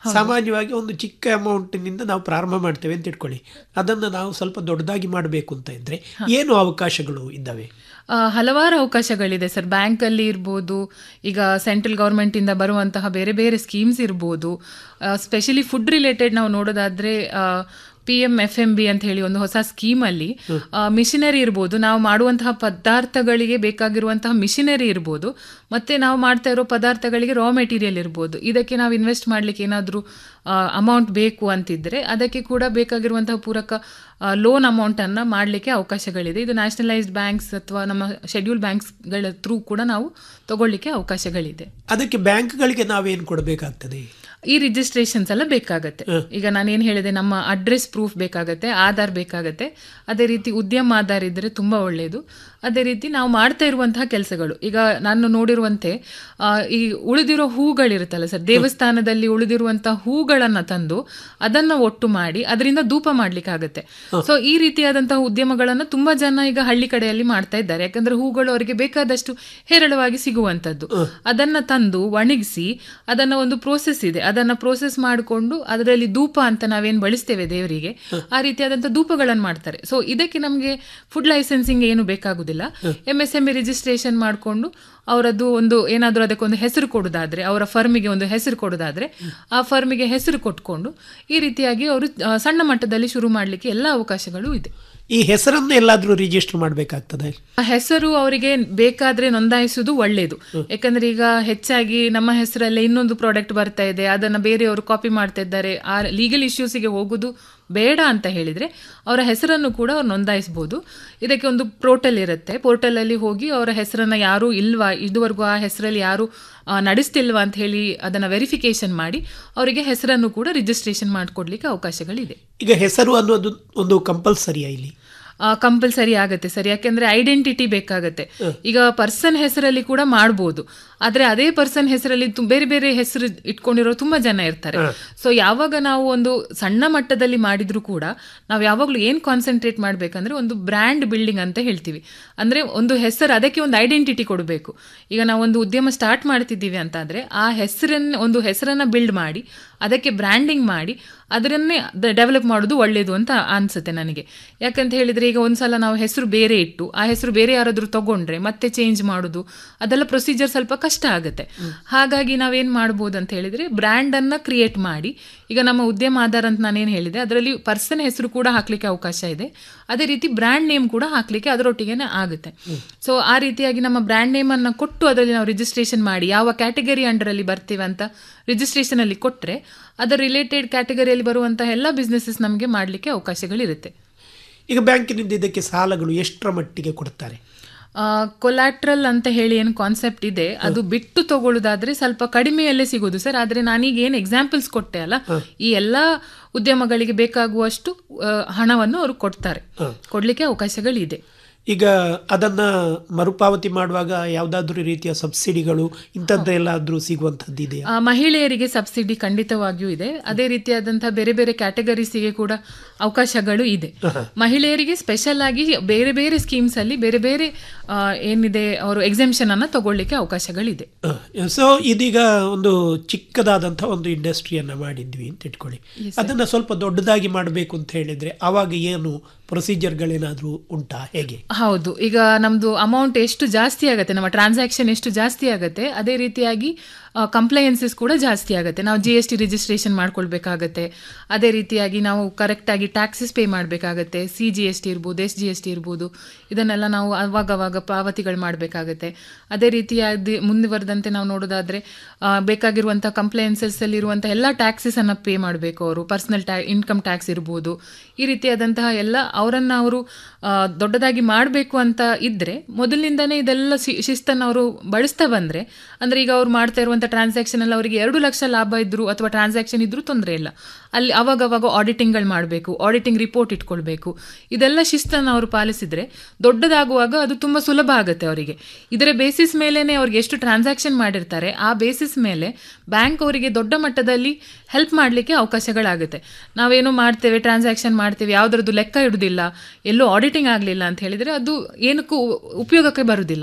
ಸಾಮಾನ್ಯವಾಗಿ ಒಂದು ಚಿಕ್ಕ ಅಮೌಂಟಿನಿಂದ ನಾವು ಪ್ರಾರಂಭ ಮಾಡ್ತೇವೆ ಅಂತ ಇಟ್ಕೊಳ್ಳಿ ಅದನ್ನು ನಾವು ಸ್ವಲ್ಪ ದೊಡ್ಡದಾಗಿ ಮಾಡಬೇಕು ಅಂತ ಇದ್ರೆ ಏನು ಅವಕಾಶಗಳು ಇದ್ದಾವೆ ಆ, ಹಲವಾರು ಅವಕಾಶಗಳಿದೆ ಸರ್ ಬ್ಯಾಂಕಲ್ಲಿ ಇರ್ಬೋದು ಈಗ ಸೆಂಟ್ರಲ್ ಗೌರ್ಮೆಂಟಿಂದ ಬರುವಂತಹ ಬೇರೆ ಬೇರೆ ಸ್ಕೀಮ್ಸ್ ಇರ್ಬೋದು ಸ್ಪೆಷಲಿ ಫುಡ್ ರಿಲೇಟೆಡ್ ನಾವು ನೋಡೋದಾದ್ರೆ P M F M E ಅಂತ ಹೇಳಿ ಒಂದು ಹೊಸ ಸ್ಕೀಮಲ್ಲಿ ಮಿಷಿನರಿ ಇರ್ಬೋದು ನಾವು ಮಾಡುವಂತಹ ಪದಾರ್ಥಗಳಿಗೆ ಬೇಕಾಗಿರುವಂತಹ ಮಿಷಿನರಿ ಇರ್ಬೋದು ಮತ್ತೆ ನಾವು ಮಾಡ್ತಾ ಇರೋ ಪದಾರ್ಥಗಳಿಗೆ ರಾ ಮೆಟೀರಿಯಲ್ ಇರ್ಬೋದು ಇದಕ್ಕೆ ನಾವು ಇನ್ವೆಸ್ಟ್ ಮಾಡ್ಲಿಕ್ಕೆ ಏನಾದರೂ ಅಮೌಂಟ್ ಬೇಕು ಅಂತಿದ್ರೆ ಅದಕ್ಕೆ ಕೂಡ ಬೇಕಾಗಿರುವಂತಹ ಪೂರಕ ಲೋನ್ ಅಮೌಂಟ್ ಅನ್ನ ಮಾಡಲಿಕ್ಕೆ ಅವಕಾಶಗಳಿದೆ ಇದು ನ್ಯಾಷನಲೈಸ್ಡ್ ಬ್ಯಾಂಕ್ಸ್ ಅಥವಾ ನಮ್ಮ ಶೆಡ್ಯೂಲ್ ಬ್ಯಾಂಕ್ಸ್ಗಳ ಥ್ರೂ ಕೂಡ ನಾವು ತಗೊಳ್ಳಿಕ್ಕೆ ಅವಕಾಶಗಳಿದೆ ಅದಕ್ಕೆ ಬ್ಯಾಂಕ್ಗಳಿಗೆ ನಾವೇನು ಕೊಡಬೇಕಾಗ್ತದೆ ಈ ರಿಜಿಸ್ಟ್ರೇಷನ್ಸ್ ಎಲ್ಲ ಬೇಕಾಗತ್ತೆ ಈಗ ನಾನೇನ್ ಹೇಳಿದೆ ನಮ್ಮ ಅಡ್ರೆಸ್ ಪ್ರೂಫ್ ಬೇಕಾಗತ್ತೆ ಆಧಾರ್ ಬೇಕಾಗತ್ತೆ ಅದೇ ರೀತಿ ಉದ್ಯಮ ಆಧಾರ್ ಇದ್ರೆ ತುಂಬಾ ಒಳ್ಳೆಯದು ಅದೇ ರೀತಿ ನಾವು ಮಾಡ್ತಾ ಇರುವಂತಹ ಕೆಲಸಗಳು ಈಗ ನಾನು ನೋಡಿರುವಂತೆ ಆ, ಈ ಉಳಿದಿರೋ ಹೂಗಳಿರುತ್ತಲ್ಲ ಸರ್ ದೇವಸ್ಥಾನದಲ್ಲಿ ಉಳಿದಿರುವಂತಹ ಹೂಗಳನ್ನ ತಂದು ಅದನ್ನ ಒಟ್ಟು ಮಾಡಿ ಅದರಿಂದ ಧೂಪ ಮಾಡ್ಲಿಕ್ಕೆ ಆಗತ್ತೆ ಸೊ ಈ ರೀತಿಯಾದಂತಹ ಉದ್ಯಮಗಳನ್ನ ತುಂಬಾ ಜನ ಈಗ ಹಳ್ಳಿ ಕಡೆಯಲ್ಲಿ ಮಾಡ್ತಾ ಇದ್ದಾರೆ ಯಾಕಂದ್ರೆ ಹೂಗಳು ಅವರಿಗೆ ಬೇಕಾದಷ್ಟು ಹೇರಳವಾಗಿ ಸಿಗುವಂತದ್ದು ಅದನ್ನ ತಂದು ಒಣಗಿಸಿ ಅದನ್ನ ಒಂದು ಪ್ರೋಸೆಸ್ ಇದೆ ಅದನ್ನ ಪ್ರೋಸೆಸ್ ಮಾಡಿಕೊಂಡು ಅದರಲ್ಲಿ ಧೂಪ ಅಂತ ನಾವೇನ್ ಬಳಸ್ತೇವೆ ದೇವರಿಗೆ ಆ ರೀತಿಯಾದಂತಹ ಧೂಪಗಳನ್ನು ಮಾಡ್ತಾರೆ ಸೊ ಇದಕ್ಕೆ ನಮಗೆ ಫುಡ್ ಲೈಸೆನ್ಸಿಂಗ್ ಏನು ಬೇಕಾಗುದಿಲ್ಲ M S M E registration ಮಾಡಿಕೊಂಡು ಅವರದ್ದು ಒಂದು ಏನಾದರೂ ಅದಕ್ಕೊಂದು ಹೆಸರು ಕೊಡೋದಾದ್ರೆ ಅವರ ಫರ್ಮಿಗೆ ಒಂದು ಹೆಸರು ಕೊಡೋದಾದ್ರೆ ಆ ಫರ್ಮಿಗೆ ಹೆಸರು ಕೊಟ್ಕೊಂಡು ಈ ರೀತಿಯಾಗಿ ಅವರು ಆ, ಸಣ್ಣ ಮಟ್ಟದಲ್ಲಿ ಶುರು ಮಾಡಲಿಕ್ಕೆ ಎಲ್ಲ ಅವಕಾಶಗಳು ಇದೆ ಈ ಹೆಸರನ್ನು ಎಲ್ಲಾದ್ರೂ ರಿಜಿಸ್ಟರ್ ಮಾಡಬೇಕಾಗ್ತದೆ ಆ ಹೆಸರು ಅವರಿಗೆ ಬೇಕಾದ್ರೆ ನೋಂದಾಯಿಸುವುದು ಒಳ್ಳೆಯದು ಯಾಕಂದ್ರೆ ಈಗ ಹೆಚ್ಚಾಗಿ ನಮ್ಮ ಹೆಸರಲ್ಲೇ ಇನ್ನೊಂದು ಪ್ರಾಡಕ್ಟ್ ಬರ್ತಾ ಇದೆ ಅದನ್ನ ಬೇರೆಯವರು ಕಾಪಿ ಮಾಡ್ತಾ ಇದ್ದಾರೆ ಆ ಲೀಗಲ್ ಇಶ್ಯೂಸಿಗೆ ಹೋಗುದು ಬೇಡ ಅಂತ ಹೇಳಿದ್ರೆ ಅವರ ಹೆಸರನ್ನು ಕೂಡ ಅವ್ರು ನೋಂದಾಯಿಸಬಹುದು ಇದಕ್ಕೆ ಒಂದು ಪೋರ್ಟಲ್ ಇರುತ್ತೆ ಪೋರ್ಟಲ್ ಅಲ್ಲಿ ಹೋಗಿ ಅವರ ಹೆಸರನ್ನ ಯಾರು ಇಲ್ವಾ ಇದುವರೆಗೂ ಆ ಹೆಸರಲ್ಲಿ ಯಾರು ಆ, ನಡೆಸ್ತಿಲ್ವಾ ಅಂತ ಹೇಳಿ ಅದನ್ನ ವೆರಿಫಿಕೇಶನ್ ಮಾಡಿ ಅವರಿಗೆ ಹೆಸರನ್ನು ಕೂಡ ರಿಜಿಸ್ಟ್ರೇಷನ್ ಮಾಡಿಕೊಡ್ಲಿಕ್ಕೆ ಅವಕಾಶಗಳಿದೆ ಈಗ ಹೆಸರು ಅನ್ನೋದು ಒಂದು ಕಂಪಲ್ಸರಿಯಾ ಇಲ್ಲಿ ಕಂಪಲ್ಸರಿ ಆಗತ್ತೆ ಸರ್ ಯಾಕೆಂದ್ರೆ ಐಡೆಂಟಿಟಿ ಬೇಕಾಗತ್ತೆ ಈಗ ಪರ್ಸನ್ ಹೆಸರಲ್ಲಿ ಕೂಡ ಮಾಡ್ಬೋದು ಆದ್ರೆ ಅದೇ ಪರ್ಸನ್ ಹೆಸರಲ್ಲಿ ತು- ಬೇರೆ ಬೇರೆ ಹೆಸರು ಇಟ್ಕೊಂಡಿರೋ ತುಂಬಾ ಜನ ಇರ್ತಾರೆ ಸೊ ಯಾವಾಗ ನಾವು ಒಂದು ಸಣ್ಣ ಮಟ್ಟದಲ್ಲಿ ಮಾಡಿದ್ರು ಕೂಡ ನಾವು ಯಾವಾಗ್ಲೂ ಏನ್ ಕಾನ್ಸಂಟ್ರೇಟ್ ಮಾಡ್ಬೇಕಂದ್ರೆ ಒಂದು ಬ್ರ್ಯಾಂಡ್ ಬಿಲ್ಡಿಂಗ್ ಅಂತ ಹೇಳ್ತೀವಿ ಅಂದ್ರೆ ಒಂದು ಹೆಸರು ಅದಕ್ಕೆ ಒಂದು ಐಡೆಂಟಿಟಿ ಕೊಡಬೇಕು ಈಗ ನಾವು ಒಂದು ಉದ್ಯಮ ಸ್ಟಾರ್ಟ್ ಮಾಡ್ತಿದ್ದೀವಿ ಅಂತ ಆದ್ರೆ ಆ ಹೆಸರನ್ನ ಒಂದು ಹೆಸರನ್ನ ಬಿಲ್ಡ್ ಮಾಡಿ ಅದಕ್ಕೆ ಬ್ರ್ಯಾಂಡಿಂಗ್ ಮಾಡಿ ಅದರನ್ನೇ ಡೆವಲಪ್ ಮಾಡೋದು ಒಳ್ಳೇದು ಅಂತ ಅನ್ಸುತ್ತೆ ನನಗೆ ಯಾಕಂತ ಹೇಳಿದ್ರೆ ಈಗ ಒಂದ್ಸಲ ನಾವು ಹೆಸರು ಬೇರೆ ಇಟ್ಟು ಆ ಹೆಸರು ಬೇರೆ ಯಾರಾದ್ರೂ ತಗೊಂಡ್ರೆ ಮತ್ತೆ ಚೇಂಜ್ ಮಾಡೋದು ಅದೆಲ್ಲ ಪ್ರೊಸೀಜರ್ ಸ್ವಲ್ಪ ಕಷ್ಟ ಆಗುತ್ತೆ ಹಾಗಾಗಿ ನಾವೇನ್ ಮಾಡ್ಬೋದು ಅಂತ ಹೇಳಿದ್ರೆ ಬ್ರ್ಯಾಂಡ್ ಅನ್ನ ಕ್ರಿಯೇಟ್ ಮಾಡಿ ಈಗ ನಮ್ಮ ಉದ್ಯಮ ಆಧಾರ ಅಂತ ನಾನೇನು ಹೇಳಿದೆ ಅದರಲ್ಲಿ ಪರ್ಸನ್ ಹೆಸರು ಕೂಡ ಹಾಕ್ಲಿಕ್ಕೆ ಅವಕಾಶ ಇದೆ ಅದೇ ರೀತಿ ಬ್ರ್ಯಾಂಡ್ ನೇಮ್ ಕೂಡ ಹಾಕ್ಲಿಕ್ಕೆ ಅದರೊಟ್ಟಿಗೆನೆ ಆಗುತ್ತೆ ಸೊ ಆ ರೀತಿಯಾಗಿ ನಮ್ಮ ಬ್ರ್ಯಾಂಡ್ ನೇಮ್ ಅನ್ನ ಕೊಟ್ಟು ಅದರಲ್ಲಿ ನಾವು ರಿಜಿಸ್ಟ್ರೇಷನ್ ಮಾಡಿ ಯಾವ ಕ್ಯಾಟಗರಿ ಅಂಡರ್ ಅಲ್ಲಿ ಬರ್ತೀವಿ ಅಂತ ರಿಜಿಸ್ಟ್ರೇಷನ್ ಅಲ್ಲಿ ಕೊಟ್ರೆ ಅದರ ರಿಲೇಟೆಡ್ ಕ್ಯಾಟಗರಿಯಲ್ಲಿ ಬರುವಂತಹ ಎಲ್ಲ ಬಿಸ್ನೆಸಸ್ ನಮಗೆ ಮಾಡಲಿಕ್ಕೆ ಅವಕಾಶಗಳಿರುತ್ತೆ ಈಗ ಬ್ಯಾಂಕಿನಿಂದ ಇದಕ್ಕೆ ಸಾಲಗಳು ಎಷ್ಟರ ಮಟ್ಟಿಗೆ ಕೊಡ್ತಾರೆ ಕೊಲಾಟ್ರಲ್ ಅಂತ ಹೇಳಿ ಏನು ಕಾನ್ಸೆಪ್ಟ್ ಇದೆ ಅದು ಬಿಟ್ಟು ತಗೊಳ್ಳೋದಾದ್ರೆ ಸ್ವಲ್ಪ ಕಡಿಮೆಯಲ್ಲೇ ಸಿಗೋದು ಸರ್ ಆದ್ರೆ ನಾನೀಗ ಏನು ಎಕ್ಸಾಂಪಲ್ಸ್ ಕೊಟ್ಟೆ ಅಲ್ಲ ಈ ಎಲ್ಲಾ ಉದ್ಯಮಗಳಿಗೆ ಬೇಕಾಗುವಷ್ಟು ಆ, ಹಣವನ್ನು ಅವರು ಕೊಡ್ತಾರೆ ಕೊಡ್ಲಿಕ್ಕೆ ಅವಕಾಶಗಳಿದೆ ಈಗ ಅದನ್ನ ಮರುಪಾವತಿ ಮಾಡುವಾಗ ಯಾವುದಾದ್ರೂ ರೀತಿಯ ಸಬ್ಸಿಡಿಗಳು ಇಂಥದ್ದೆಲ್ಲಾದ್ರೂ ಸಿಗುವಂಥದ್ದು ಇದೆಯಾ ಆ, ಮಹಿಳೆಯರಿಗೆ ಸಬ್ಸಿಡಿ ಖಂಡಿತವಾಗಿಯೂ ಇದೆ ಅದೇ ರೀತಿಯಾದಂತಹ ಬೇರೆ ಬೇರೆ ಕ್ಯಾಟಗರೀಸಿಗೆ ಕೂಡ ಅವಕಾಶಗಳು ಇದೆ ಮಹಿಳೆಯರಿಗೆ ಸ್ಪೆಷಲ್ ಆಗಿ ಬೇರೆ ಬೇರೆ ಸ್ಕೀಮ್ಸ್ ಅಲ್ಲಿ ಬೇರೆ ಬೇರೆ ಆ, ಏನಿದೆ ಅವರು ಎಕ್ಸಾಮ್ಷನ್ ಅನ್ನ ತಗೊಳ್ಳಿಕ್ಕೆ ಅವಕಾಶಗಳಿದೆ ಸೊ ಇದೀಗ ಒಂದು ಚಿಕ್ಕದಾದಂಥ ಒಂದು ಇಂಡಸ್ಟ್ರಿಯನ್ನ ಮಾಡಿದ್ವಿ ಅಂತ ಇಟ್ಕೊಳ್ಳಿ ಅದನ್ನ ಸ್ವಲ್ಪ ದೊಡ್ಡದಾಗಿ ಮಾಡಬೇಕು ಅಂತ ಹೇಳಿದ್ರೆ ಆವಾಗ ಏನು ಪ್ರೊಸೀಜರ್ಗಳೇನಾದ್ರೂ ಉಂಟಾ ಹೇಗೆ ಹೌದು ಈಗ ನಮ್ದು ಅಮೌಂಟ್ ಎಷ್ಟು ಜಾಸ್ತಿ ಆಗುತ್ತೆ ನಮ್ಮ ಟ್ರಾನ್ಸಾಕ್ಷನ್ ಎಷ್ಟು ಜಾಸ್ತಿ ಆಗುತ್ತೆ ಅದೇ ರೀತಿಯಾಗಿ ಕಂಪ್ಲೈನ್ಸಸ್ ಕೂಡ ಜಾಸ್ತಿ ಆಗುತ್ತೆ ನಾವು ಜಿ ಎಸ್ ಟಿ ರಿಜಿಸ್ಟ್ರೇಷನ್ ಮಾಡ್ಕೊಳ್ಬೇಕಾಗತ್ತೆ ಅದೇ ರೀತಿಯಾಗಿ ನಾವು ಕರೆಕ್ಟಾಗಿ ಟ್ಯಾಕ್ಸಸ್ ಪೇ ಮಾಡಬೇಕಾಗತ್ತೆ ಸಿ ಜಿ ಎಸ್ ಟಿ ಇರ್ಬೋದು ಎಸ್ ಜಿ ಎಸ್ ಟಿ ಇರ್ಬೋದು ಇದನ್ನೆಲ್ಲ ನಾವು ಅವಾಗವಾಗ ಪಾವತಿಗಳು ಮಾಡಬೇಕಾಗತ್ತೆ ಅದೇ ರೀತಿಯಾಗಿ ಮುಂದುವರೆದಂತೆ ನಾವು ನೋಡೋದಾದ್ರೆ ಆ, ಬೇಕಾಗಿರುವಂಥ ಕಂಪ್ಲೈನ್ಸಸ್ ಅಲ್ಲಿ ಇರುವಂಥ ಎಲ್ಲ ಟ್ಯಾಕ್ಸಸ್ ಅನ್ನ ಪೇ ಮಾಡಬೇಕು ಅವರು ಪರ್ಸನಲ್ ಟ್ಯಾ ಇನ್ಕಮ್ ಟ್ಯಾಕ್ಸ್ ಇರ್ಬೋದು ಈ ರೀತಿಯಾದಂತಹ ಎಲ್ಲ ಅವರನ್ನ ಅವರು ಆ, ದೊಡ್ಡದಾಗಿ ಮಾಡಬೇಕು ಅಂತ ಇದ್ರೆ ಮೊದಲಿನಿಂದನೇ ಇದೆಲ್ಲ ಶಿ- ಶಿಸ್ತನ್ನು ಅವರು ಬಳಸ್ತಾ ಬಂದ್ರೆ ಅಂದ್ರೆ ಈಗ ಅವ್ರು ಮಾಡ್ತಾ ಇರುವಂತ ಟ್ರಾನ್ಸಾಕ್ಷನ್ ಅಲ್ಲಿ ಅವರಿಗೆ ಎರಡು ಲಕ್ಷ ಲಾಭ ಇದ್ರು ಅಥವಾ ಟ್ರಾನ್ಸಾಕ್ಷನ್ ಇದ್ರೂ ತೊಂದರೆ ಇಲ್ಲ ಅಲ್ಲಿ ಅವಾಗ ಅವಾಗ ಆಡಿಟಿಂಗ್ಗಳು ಮಾಡಬೇಕು ಆಡಿಟಿಂಗ್ ರಿಪೋರ್ಟ್ ಇಟ್ಕೊಳ್ಬೇಕು ಇದೆಲ್ಲ ಶಿಸ್ತನ್ನು ಅವರು ಪಾಲಿಸಿದ್ರೆ ದೊಡ್ಡದಾಗುವಾಗ ಅದು ತುಂಬಾ ಸುಲಭ ಆಗುತ್ತೆ ಅವರಿಗೆ ಇದರ ಬೇಸಿಸ್ ಮೇಲೇನೆ ಅವ್ರಿಗೆ ಎಷ್ಟು ಟ್ರಾನ್ಸಾಕ್ಷನ್ ಮಾಡಿರ್ತಾರೆ ಆ ಬೇಸಿಸ್ ಮೇಲೆ ಬ್ಯಾಂಕ್ ಅವರಿಗೆ ದೊಡ್ಡ ಮಟ್ಟದಲ್ಲಿ ಹೆಲ್ಪ್ ಮಾಡಲಿಕ್ಕೆ ಅವಕಾಶಗಳಾಗುತ್ತೆ ನಾವೇನೋ ಮಾಡ್ತೇವೆ ಟ್ರಾನ್ಸಾಕ್ಷನ್ ಮಾಡ್ತೇವೆ ಯಾವುದ್ರದ್ದು ಲೆಕ್ಕ ಇಡುದಿಲ್ಲ ಎಲ್ಲೂ ಆಡಿಟಿಂಗ್ ಆಗಲಿಲ್ಲ ಅಂತ ಹೇಳಿದ್ರೆ ಅದು ಏನಕ್ಕೂ ಉಪಯೋಗಕ್ಕೆ ಬರುವುದಿಲ್ಲ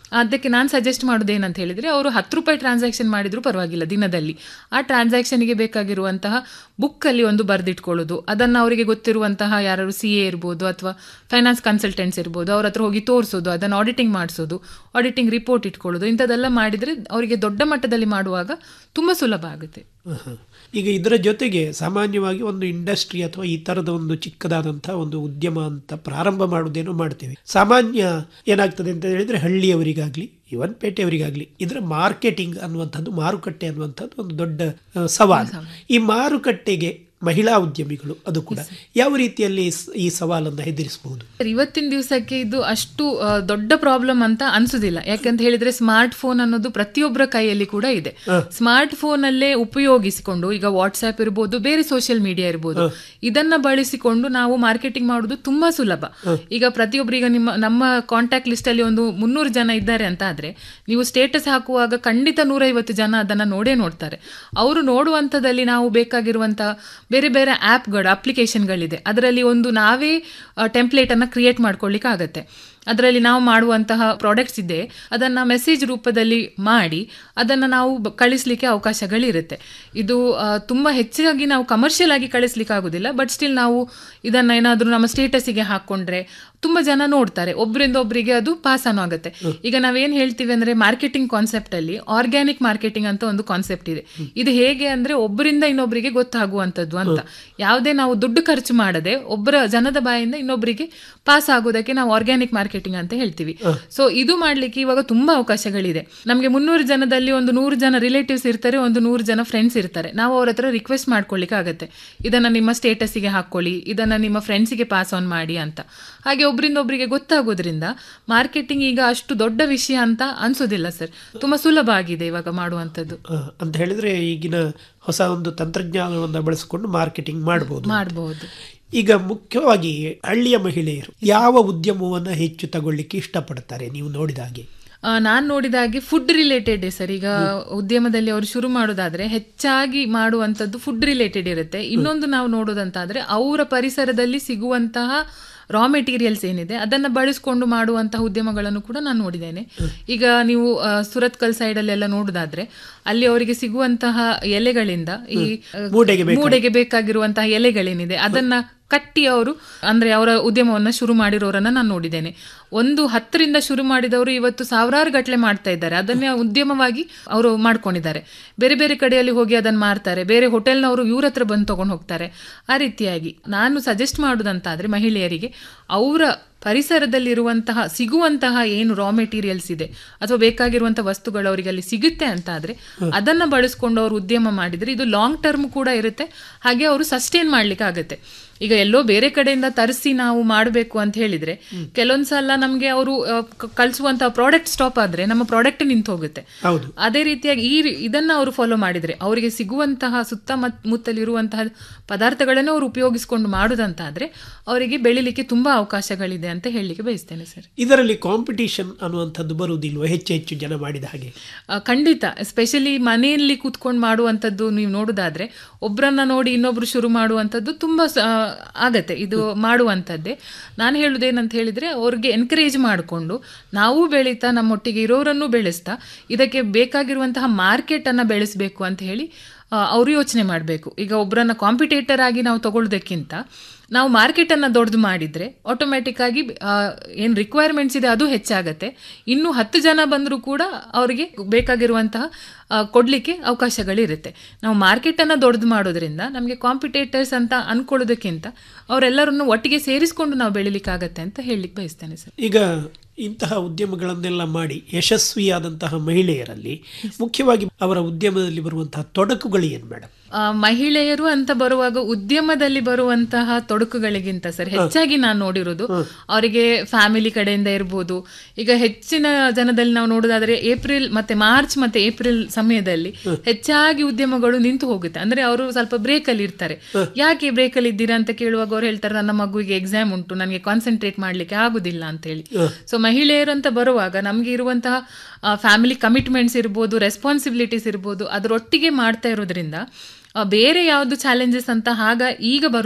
ಅದಕ್ಕೆ ನಾನು ಸಜೆಸ್ಟ್ ಮಾಡೋದು ಏನಂತ ಹೇಳಿದ್ರೆ ಅವರು ಹತ್ತು ರೂಪಾಯಿ ಟ್ರಾನ್ಸಾಕ್ಷನ್ ಮಾಡಿದ್ರು ಪರವಾಗಿಲ್ಲ ದಿನದಲ್ಲಿ ಆ ಟ್ರಾನ್ಸಾಕ್ಷನ್ಗೆ ಬೇಕಾಗಿರುವಂತಹ ಬುಕ್ಕಲ್ಲಿ ಒಂದು ಬರೆದಿಟ್ಕೊಳ್ಳೋದು ಅದನ್ನು ಅವರಿಗೆ ಗೊತ್ತಿರುವಂತಹ ಯಾರು ಸಿ ಎ ಇರ್ಬೋದು ಅಥವಾ ಫೈನಾನ್ಸ್ ಕನ್ಸಲ್ಟೆಂಟ್ಸ್ ಇರ್ಬೋದು ಅವ್ರ ಹತ್ರ ಹೋಗಿ ತೋರಿಸೋದು ಅದನ್ನು ಆಡಿಟಿಂಗ್ ಮಾಡಿಸೋದು ಆಡಿಟಿಂಗ್ ರಿಪೋರ್ಟ್ ಇಟ್ಕೊಳ್ಳೋದು ಇಂಥದ್ದೆಲ್ಲ ಮಾಡಿದರೆ ಅವರಿಗೆ ದೊಡ್ಡ ಮಟ್ಟದಲ್ಲಿ ಮಾಡುವಾಗ ತುಂಬ ಸುಲಭ ಆಗುತ್ತೆ ಆಹಾ. ಈಗ ಇದರ ಜೊತೆಗೆ ಸಾಮಾನ್ಯವಾಗಿ ಒಂದು ಇಂಡಸ್ಟ್ರಿ ಅಥವಾ ಈ ತರದ ಒಂದು ಚಿಕ್ಕದಾದಂತಹ ಒಂದು ಉದ್ಯಮ ಅಂತ ಪ್ರಾರಂಭ ಮಾಡುವುದೇನೋ ಮಾಡ್ತೇವೆ ಸಾಮಾನ್ಯ ಏನಾಗ್ತದೆ ಅಂತ ಹೇಳಿದ್ರೆ ಹಳ್ಳಿಯವರಿಗಾಗ್ಲಿ ಇವನ್ ಪೇಟೆಯವರಿಗಾಗ್ಲಿ ಇದರ ಮಾರ್ಕೆಟಿಂಗ್ ಅನ್ನುವಂಥದ್ದು ಮಾರುಕಟ್ಟೆ ಅನ್ನುವಂಥದ್ದು ಒಂದು ದೊಡ್ಡ ಆ, ಸವಾಲು ಈ ಮಾರುಕಟ್ಟೆಗೆ ಮಹಿಳಾ ಉದ್ಯಮಿಗಳು ಅದು ಕೂಡ ಯಾವ ರೀತಿಯಲ್ಲಿ ಸ್- ಈ ಸವಾಲನ್ನು ಎದುರಿಸಬಹುದು ಸರ್, ಇವತ್ತಿನ ದಿವಸಕ್ಕೆ ಇದು ಅಷ್ಟು ಆ, ದೊಡ್ಡ ಪ್ರಾಬ್ಲಮ್ ಅಂತ ಅನ್ಸುದಿಲ್ಲ ಯಾಕಂತ ಹೇಳಿದ್ರೆ ಸ್ಮಾರ್ಟ್ ಫೋನ್ ಅನ್ನೋದು ಪ್ರತಿಯೊಬ್ಬರ ಕೈಯಲ್ಲಿ ಕೂಡ ಇದೆ ಸ್ಮಾರ್ಟ್ ಫೋನ್ ಅಲ್ಲೇ ಉಪಯೋಗಿಸಿಕೊಂಡು ಈಗ ವಾಟ್ಸ್ಆಪ್ ಇರ್ಬೋದು ಬೇರೆ ಸೋಷಿಯಲ್ ಮೀಡಿಯಾ ಇರ್ಬೋದು ಇದನ್ನ ಬಳಸಿಕೊಂಡು ನಾವು ಮಾರ್ಕೆಟಿಂಗ್ ಮಾಡೋದು ತುಂಬಾ ಸುಲಭ ಈಗ ಪ್ರತಿಯೊಬ್ಬರಿಗೆ ನಿಮ್ಮ ನಮ್ಮ ಕಾಂಟ್ಯಾಕ್ಟ್ ಲಿಸ್ಟ್ ಅಲ್ಲಿ ಒಂದು ಮುನ್ನೂರು ಜನ ಇದ್ದಾರೆ ಅಂತ ಆದ್ರೆ ನೀವು ಸ್ಟೇಟಸ್ ಹಾಕುವಾಗ ಖಂಡಿತ ನೂರೈವತ್ತು ಜನ ಅದನ್ನ ನೋಡೇ ನೋಡ್ತಾರೆ ಅವರು ನೋಡುವಂಥದ್ದಲ್ಲಿ ನಾವು ಬೇಕಾಗಿರುವಂತಹ ಬೇರೆ ಬೇರೆ ಆ್ಯಪ್ಗಳು ಅಪ್ಲಿಕೇಶನ್ಗಳಿದೆ ಅದರಲ್ಲಿ ಒಂದು ನಾವೇ ಟೆಂಪ್ಲೇಟ್ ಅನ್ನ ಕ್ರಿಯೇಟ್ ಮಾಡ್ಕೊಳ್ಳಿಕ್ಕೆ ಆಗತ್ತೆ ಅದರಲ್ಲಿ ನಾವು ಮಾಡುವಂತಹ ಪ್ರಾಡಕ್ಟ್ಸ್ ಇದೆ ಅದನ್ನು ಮೆಸೇಜ್ ರೂಪದಲ್ಲಿ ಮಾಡಿ ಅದನ್ನು ನಾವು ಬ- ಕಳಿಸ್ಲಿಕ್ಕೆ ಅವಕಾಶಗಳಿರುತ್ತೆ ಇದು ಆ, ತುಂಬ ಹೆಚ್ಚಾಗಿ ನಾವು ಕಮರ್ಷಿಯಲ್ ಆಗಿ ಕಳಿಸ್ಲಿಕ್ಕೆ ಆಗೋದಿಲ್ಲ ಬಟ್ ಸ್ಟಿಲ್ ನಾವು ಇದನ್ನು ಏನಾದರೂ ನಮ್ಮ ಸ್ಟೇಟಸಿಗೆ ಹಾಕ್ಕೊಂಡ್ರೆ ತುಂಬ ಜನ ನೋಡ್ತಾರೆ ಒಬ್ಬರಿಂದ ಒಬ್ಬರಿಗೆ ಅದು ಪಾಸ್ ಆನ್ ಆಗುತ್ತೆ ಈಗ ನಾವೇನು ಹೇಳ್ತೀವಿ ಅಂದರೆ ಮಾರ್ಕೆಟಿಂಗ್ ಕಾನ್ಸೆಪ್ಟಲ್ಲಿ ಆರ್ಗ್ಯಾನಿಕ್ ಮಾರ್ಕೆಟಿಂಗ್ ಅಂತ ಒಂದು ಕಾನ್ಸೆಪ್ಟ್ ಇದೆ ಇದು ಹೇಗೆ ಅಂದರೆ ಒಬ್ಬರಿಂದ ಇನ್ನೊಬ್ಬರಿಗೆ ಗೊತ್ತಾಗುವಂಥದ್ದು ಅಂತ ಯಾವುದೇ ನಾವು ದುಡ್ಡು ಖರ್ಚು ಮಾಡದೆ ಒಬ್ಬರ ಜನದ ಬಾಯಿಂದ ಇನ್ನೊಬ್ಬರಿಗೆ ಪಾಸ್ ಆಗೋದಕ್ಕೆ ನಾವು ಆರ್ಗ್ಯಾನಿಕ್ ಮಾರ್ಕೆಟಿಂಗ್ ಅಂತ ಹೇಳ್ತೀವಿ ಸೊ ಇದು ಮಾಡ್ಲಿಕ್ಕೆ ಇವಾಗ ತುಂಬಾ ಅವಕಾಶಗಳಿದೆ ನಮಗೆ ಮುನ್ನೂರು ಜನದಲ್ಲಿ ಒಂದು ನೂರು ಜನ ರಿಲೇಟಿವ್ಸ್ ಇರ್ತಾರೆ ಒಂದು ನೂರು ಜನ ಫ್ರೆಂಡ್ಸ್ ಇರ್ತಾರೆ ನಾವು ಅವ್ರ ಹತ್ರ ರಿಕ್ವೆಸ್ಟ್ ಮಾಡ್ಕೊಳ್ಳಿಕ್ಕೆ ಆಗತ್ತೆ ಇದನ್ನ ನಿಮ್ಮ ಸ್ಟೇಟಸ್ಗೆ ಹಾಕೊಳ್ಳಿ ಇದನ್ನ ನಿಮ್ಮ ಫ್ರೆಂಡ್ಸಿಗೆ ಪಾಸ್ ಆನ್ ಮಾಡಿ ಅಂತ ಹಾಗೆ ಒಬ್ರಿಂದ ಒಬ್ಬರಿಗೆ ಗೊತ್ತಾಗೋದ್ರಿಂದ ಮಾರ್ಕೆಟಿಂಗ್ ಈಗ ಅಷ್ಟು ದೊಡ್ಡ ವಿಷಯ ಅಂತ ಅನ್ಸೋದಿಲ್ಲ ಸರ್ ತುಂಬಾ ಸುಲಭ ಆಗಿದೆ ಇವಾಗ ಮಾಡುವಂಥದ್ದು ಆ, ಅಂತ ಹೇಳಿದ್ರೆ ಈಗಿನ ಹೊಸ ಒಂದು ತಂತ್ರಜ್ಞಾನವನ್ನು ಬಳಸಿಕೊಂಡು ಮಾರ್ಕೆಟಿಂಗ್ ಮಾಡಬಹುದು ಮಾಡಬಹುದು ಈಗ ಮುಖ್ಯವಾಗಿ ಹಳ್ಳಿಯ ಮಹಿಳೆಯರು ಯಾವ ಉದ್ಯಮವನ್ನು ಹೆಚ್ಚು ತಗೊಳ್ಳಿಕ್ಕೆ ಇಷ್ಟಪಡ್ತಾರೆ ನೀವು ನೋಡಿದ ಹಾಗೆ ನಾನು ನೋಡಿದ ಹಾಗೆ ಫುಡ್ ರಿಲೇಟೆಡ್ ಸರ್ ಈಗ ಉದ್ಯಮದಲ್ಲಿ ಅವರು ಶುರು ಮಾಡೋದಾದ್ರೆ ಹೆಚ್ಚಾಗಿ ಮಾಡುವಂಥದ್ದು ಫುಡ್ ರಿಲೇಟೆಡ್ ಇರುತ್ತೆ ಇನ್ನೊಂದು ನಾವು ನೋಡೋದಂತಾದ್ರೆ ಅವರ ಪರಿಸರದಲ್ಲಿ ಸಿಗುವಂತಹ ರಾ ಮೆಟೀರಿಯಲ್ಸ್ ಏನಿದೆ ಅದನ್ನ ಬಳಸ್ಕೊಂಡು ಮಾಡುವಂತಹ ಉದ್ಯಮಗಳನ್ನು ಕೂಡ ನಾನು ನೋಡಿದ್ದೇನೆ ಈಗ ನೀವು ಆ, ಸುರತ್ಕಲ್ ಸೈಡ್ ಅಲ್ಲೆಲ್ಲ ನೋಡುದಾದ್ರೆ ಅಲ್ಲಿ ಅವರಿಗೆ ಸಿಗುವಂತಹ ಎಲೆಗಳಿಂದ ಈ ಆ, ಮೂಡೆಗೆ ಬೇಕಾಗಿ- ಮೂಡೆಗೆ ಬೇಕಾಗಿರುವಂತಹ ಎಲೆಗಳೇನಿದೆ ಅದನ್ನ ಕಟ್ಟಿ ಅವರು ಅಂದ್ರೆ ಅವರ ಉದ್ಯಮವನ್ನ ಶುರು ಮಾಡಿರೋರನ್ನ ನಾನು ನೋಡಿದ್ದೇನೆ ಒಂದು ಹತ್ತರಿಂದ ಶುರು ಮಾಡಿದವರು ಇವತ್ತು ಸಾವಿರಾರು ಗಟ್ಟಲೆ ಮಾಡ್ತಾ ಇದ್ದಾರೆ ಅದನ್ನೇ ಉದ್ಯಮವಾಗಿ ಅವರು ಮಾಡ್ಕೊಂಡಿದ್ದಾರೆ ಬೇರೆ ಬೇರೆ ಕಡೆಯಲ್ಲಿ ಹೋಗಿ ಅದನ್ನ ಮಾರ್ತಾರೆ ಬೇರೆ ಹೋಟೆಲ್ನವರು ಇವ್ರ ಹತ್ರ ಬಂದು ತಗೊಂಡು ಹೋಗ್ತಾರೆ ಆ ರೀತಿಯಾಗಿ ನಾನು ಸಜೆಸ್ಟ್ ಮಾಡುದಂತಾದ್ರೆ ಮಹಿಳೆಯರಿಗೆ ಅವರ ಪರಿಸರದಲ್ಲಿರುವಂತಹ ಸಿಗುವಂತಹ ಏನು ರಾ ಮೆಟೀರಿಯಲ್ಸ್ ಇದೆ ಅಥವಾ ಬೇಕಾಗಿರುವಂತಹ ವಸ್ತುಗಳು ಅವರಿಗೆ ಅಲ್ಲಿ ಸಿಗುತ್ತೆ ಅಂತ ಆದ್ರೆ ಅದನ್ನ ಬಳಸ್ಕೊಂಡು ಅವರು ಉದ್ಯಮ ಮಾಡಿದ್ರೆ ಇದು ಲಾಂಗ್ ಟರ್ಮ್ ಕೂಡ ಇರುತ್ತೆ ಹಾಗೆ ಅವರು ಸಸ್ಟೈನ್ ಮಾಡ್ಲಿಕ್ಕೆ ಆಗುತ್ತೆ ಈಗ ಎಲ್ಲೋ ಬೇರೆ ಕಡೆಯಿಂದ ತರಿಸಿ ನಾವು ಮಾಡಬೇಕು ಅಂತ ಹೇಳಿದ್ರೆ ಕೆಲವೊಂದ್ ಸಲ ನಮ್ಗೆ ಅವರು ಕಳಿಸುವಂತಹ ಪ್ರಾಡಕ್ಟ್ ಸ್ಟಾಪ್ ಆದ್ರೆ ನಮ್ಮ ಪ್ರಾಡಕ್ಟ್ ನಿಂತು ಹೋಗುತ್ತೆ ಹೌದು ಅದೇ ರೀತಿಯಾಗಿ ಈ ರಿ- ಇದನ್ನ ಅವರು ಫಾಲೋ ಮಾಡಿದ್ರೆ ಅವರಿಗೆ ಸಿಗುವಂತಹ ಸುತ್ತಮುತ್ತಲಿರುವಂತಹ ಪದಾರ್ಥಗಳನ್ನು ಅವರು ಉಪಯೋಗಿಸಿಕೊಂಡು ಮಾಡುದಂತಾದ್ರೆ ಅವರಿಗೆ ಬೆಳಿಲಿಕ್ಕೆ ತುಂಬಾ ಅವಕಾಶಗಳಿದೆ ಅಂತ ಹೇಳಲಿಕ್ಕೆ ಬಯಸ್ತೇನೆ ಸರ್ ಇದರಲ್ಲಿ ಕಾಂಪಿಟಿಷನ್ ಅನ್ನುವಂಥದ್ದು ಬರುವುದಿಲ್ವ ಹೆಚ್ಚು ಹೆಚ್ಚು ಜನ ಮಾಡಿದ ಹಾಗೆ ಆ, ಖಂಡಿತ ಎಸ್ಪೆಷಲಿ ಮನೆಯಲ್ಲಿ ಕೂತ್ಕೊಂಡು ಮಾಡುವಂಥದ್ದು ನೀವು ನೋಡೋದಾದ್ರೆ ಒಬ್ಬರನ್ನ ನೋಡಿ ಇನ್ನೊಬ್ರು ಶುರು ಮಾಡುವಂಥದ್ದು ತುಂಬ ಸ- ಆ, ಆಗತ್ತೆ ಇದು ಮಾಡುವಂಥದ್ದೇ ನಾನು ಹೇಳುವುದೇನಂತ ಹೇಳಿದ್ರೆ ಅವ್ರಿಗೆ ಎನ್ಕರೇಜ್ ಮಾಡಿಕೊಂಡು ನಾವು ಬೆಳೀತಾ ನಮ್ಮೊಟ್ಟಿಗೆ ಇರೋರನ್ನು ಬೆಳೆಸ್ತಾ ಇದಕ್ಕೆ ಬೇಕಾಗಿರುವಂತಹ ಮಾರ್ಕೆಟನ್ನು ಬೆಳೆಸಬೇಕು ಅಂತ ಹೇಳಿ ಆ, ಅವರು ಯೋಚನೆ ಮಾಡಬೇಕು ಈಗ ಒಬ್ಬರನ್ನ ಕಾಂಪಿಟೇಟರ್ ಆಗಿ ನಾವು ತಗೊಳ್ಳೋದಕ್ಕಿಂತ ನಾವು ಮಾರ್ಕೆಟನ್ನು ದೊಡ್ಡದು ಮಾಡಿದರೆ ಆಟೋಮ್ಯಾಟಿಕ್ ಆಗಿ ಏನು ರಿಕ್ವೈರ್ಮೆಂಟ್ಸ್ ಇದೆ ಅದು ಹೆಚ್ಚಾಗತ್ತೆ ಇನ್ನು ಹತ್ತು ಜನ ಬಂದರೂ ಕೂಡ ಅವರಿಗೆ ಬೇಕಾಗಿರುವಂತಹ ಆ, ಕೊಡ್ಲಿಕ್ಕೆ ಅವಕಾಶಗಳಿರುತ್ತೆ ನಾವು ಮಾರ್ಕೆಟನ್ನು ದೊಡ್ಡದು ಮಾಡೋದ್ರಿಂದ ನಮಗೆ ಕಾಂಪಿಟೇಟರ್ಸ್ ಅಂತ ಅನ್ಕೊಳ್ಳೋದಕ್ಕಿಂತ ಅವರೆಲ್ಲರನ್ನು ಒಟ್ಟಿಗೆ ಸೇರಿಸ್ಕೊಂಡು ನಾವು ಬೆಳಿಲಿಕ್ಕಾಗತ್ತೆ ಅಂತ ಹೇಳಲಿಕ್ಕೆ ಬಯಸ್ತೇನೆ ಸರ್ ಈಗ ಇಂತಹ ಉದ್ಯಮಗಳನ್ನೆಲ್ಲ ಮಾಡಿ ಯಶಸ್ವಿಯಾದಂತಹ ಮಹಿಳೆಯರಲ್ಲಿ ಮುಖ್ಯವಾಗಿ ಅವರ ಉದ್ಯಮದಲ್ಲಿ ಬರುವಂತಹ ತೊಡಕುಗಳು ಏನು ಮೇಡಮ್ ಆ, ಮಹಿಳೆಯರು ಅಂತ ಬರುವಾಗ ಉದ್ಯಮದಲ್ಲಿ ಬರುವಂತಹ ತೊಡಕುಗಳಿಗಿಂತ ಸರ್ ಹೆಚ್ಚಾಗಿ ನಾನು ನೋಡಿರೋದು ಅವರಿಗೆ ಫ್ಯಾಮಿಲಿ ಕಡೆಯಿಂದ ಇರ್ಬೋದು ಈಗ ಹೆಚ್ಚಿನ ಜನದಲ್ಲಿ ನಾವು ನೋಡೋದಾದ್ರೆ ಏಪ್ರಿಲ್ ಮತ್ತೆ ಮಾರ್ಚ್ ಮತ್ತೆ ಏಪ್ರಿಲ್ ಸಮಯದಲ್ಲಿ ಹೆಚ್ಚಾಗಿ ಉದ್ಯಮಗಳು ನಿಂತು ಹೋಗುತ್ತೆ ಅಂದ್ರೆ ಅವರು ಸ್ವಲ್ಪ ಬ್ರೇಕ್ ಅಲ್ಲಿ ಇರ್ತಾರೆ ಯಾಕೆ ಬ್ರೇಕ್ ಅಲ್ಲಿ ಇದ್ದೀರಾ ಅಂತ ಕೇಳುವಾಗ ಅವ್ರು ಹೇಳ್ತಾರೆ ನನ್ನ ಮಗುವಿಗೆ ಎಕ್ಸಾಮ್ ಉಂಟು ನನಗೆ ಕಾನ್ಸಂಟ್ರೇಟ್ ಮಾಡ್ಲಿಕ್ಕೆ ಆಗುದಿಲ್ಲ ಅಂತ ಹೇಳಿ ಸೊ ಮಹಿಳೆಯರು ಅಂತ ಬರುವಾಗ ನಮ್ಗೆ ಇರುವಂತಹ ಫ್ಯಾಮಿಲಿ ಕಮಿಟ್ಮೆಂಟ್ಸ್ ಇರ್ಬೋದು ರೆಸ್ಪಾನ್ಸಿಬಿಲಿಟೀಸ್ ಇರ್ಬೋದು ಅದರೊಟ್ಟಿಗೆ ಮಾಡ್ತಾ ಇರೋದ್ರಿಂದ ಆ, ಬೇರೆ ಯಾವುದು ಚಾಲೆಂಜಸ್ ಅಂತ ಆಗ ಈಗ ಬರುದಿಲ್ಲ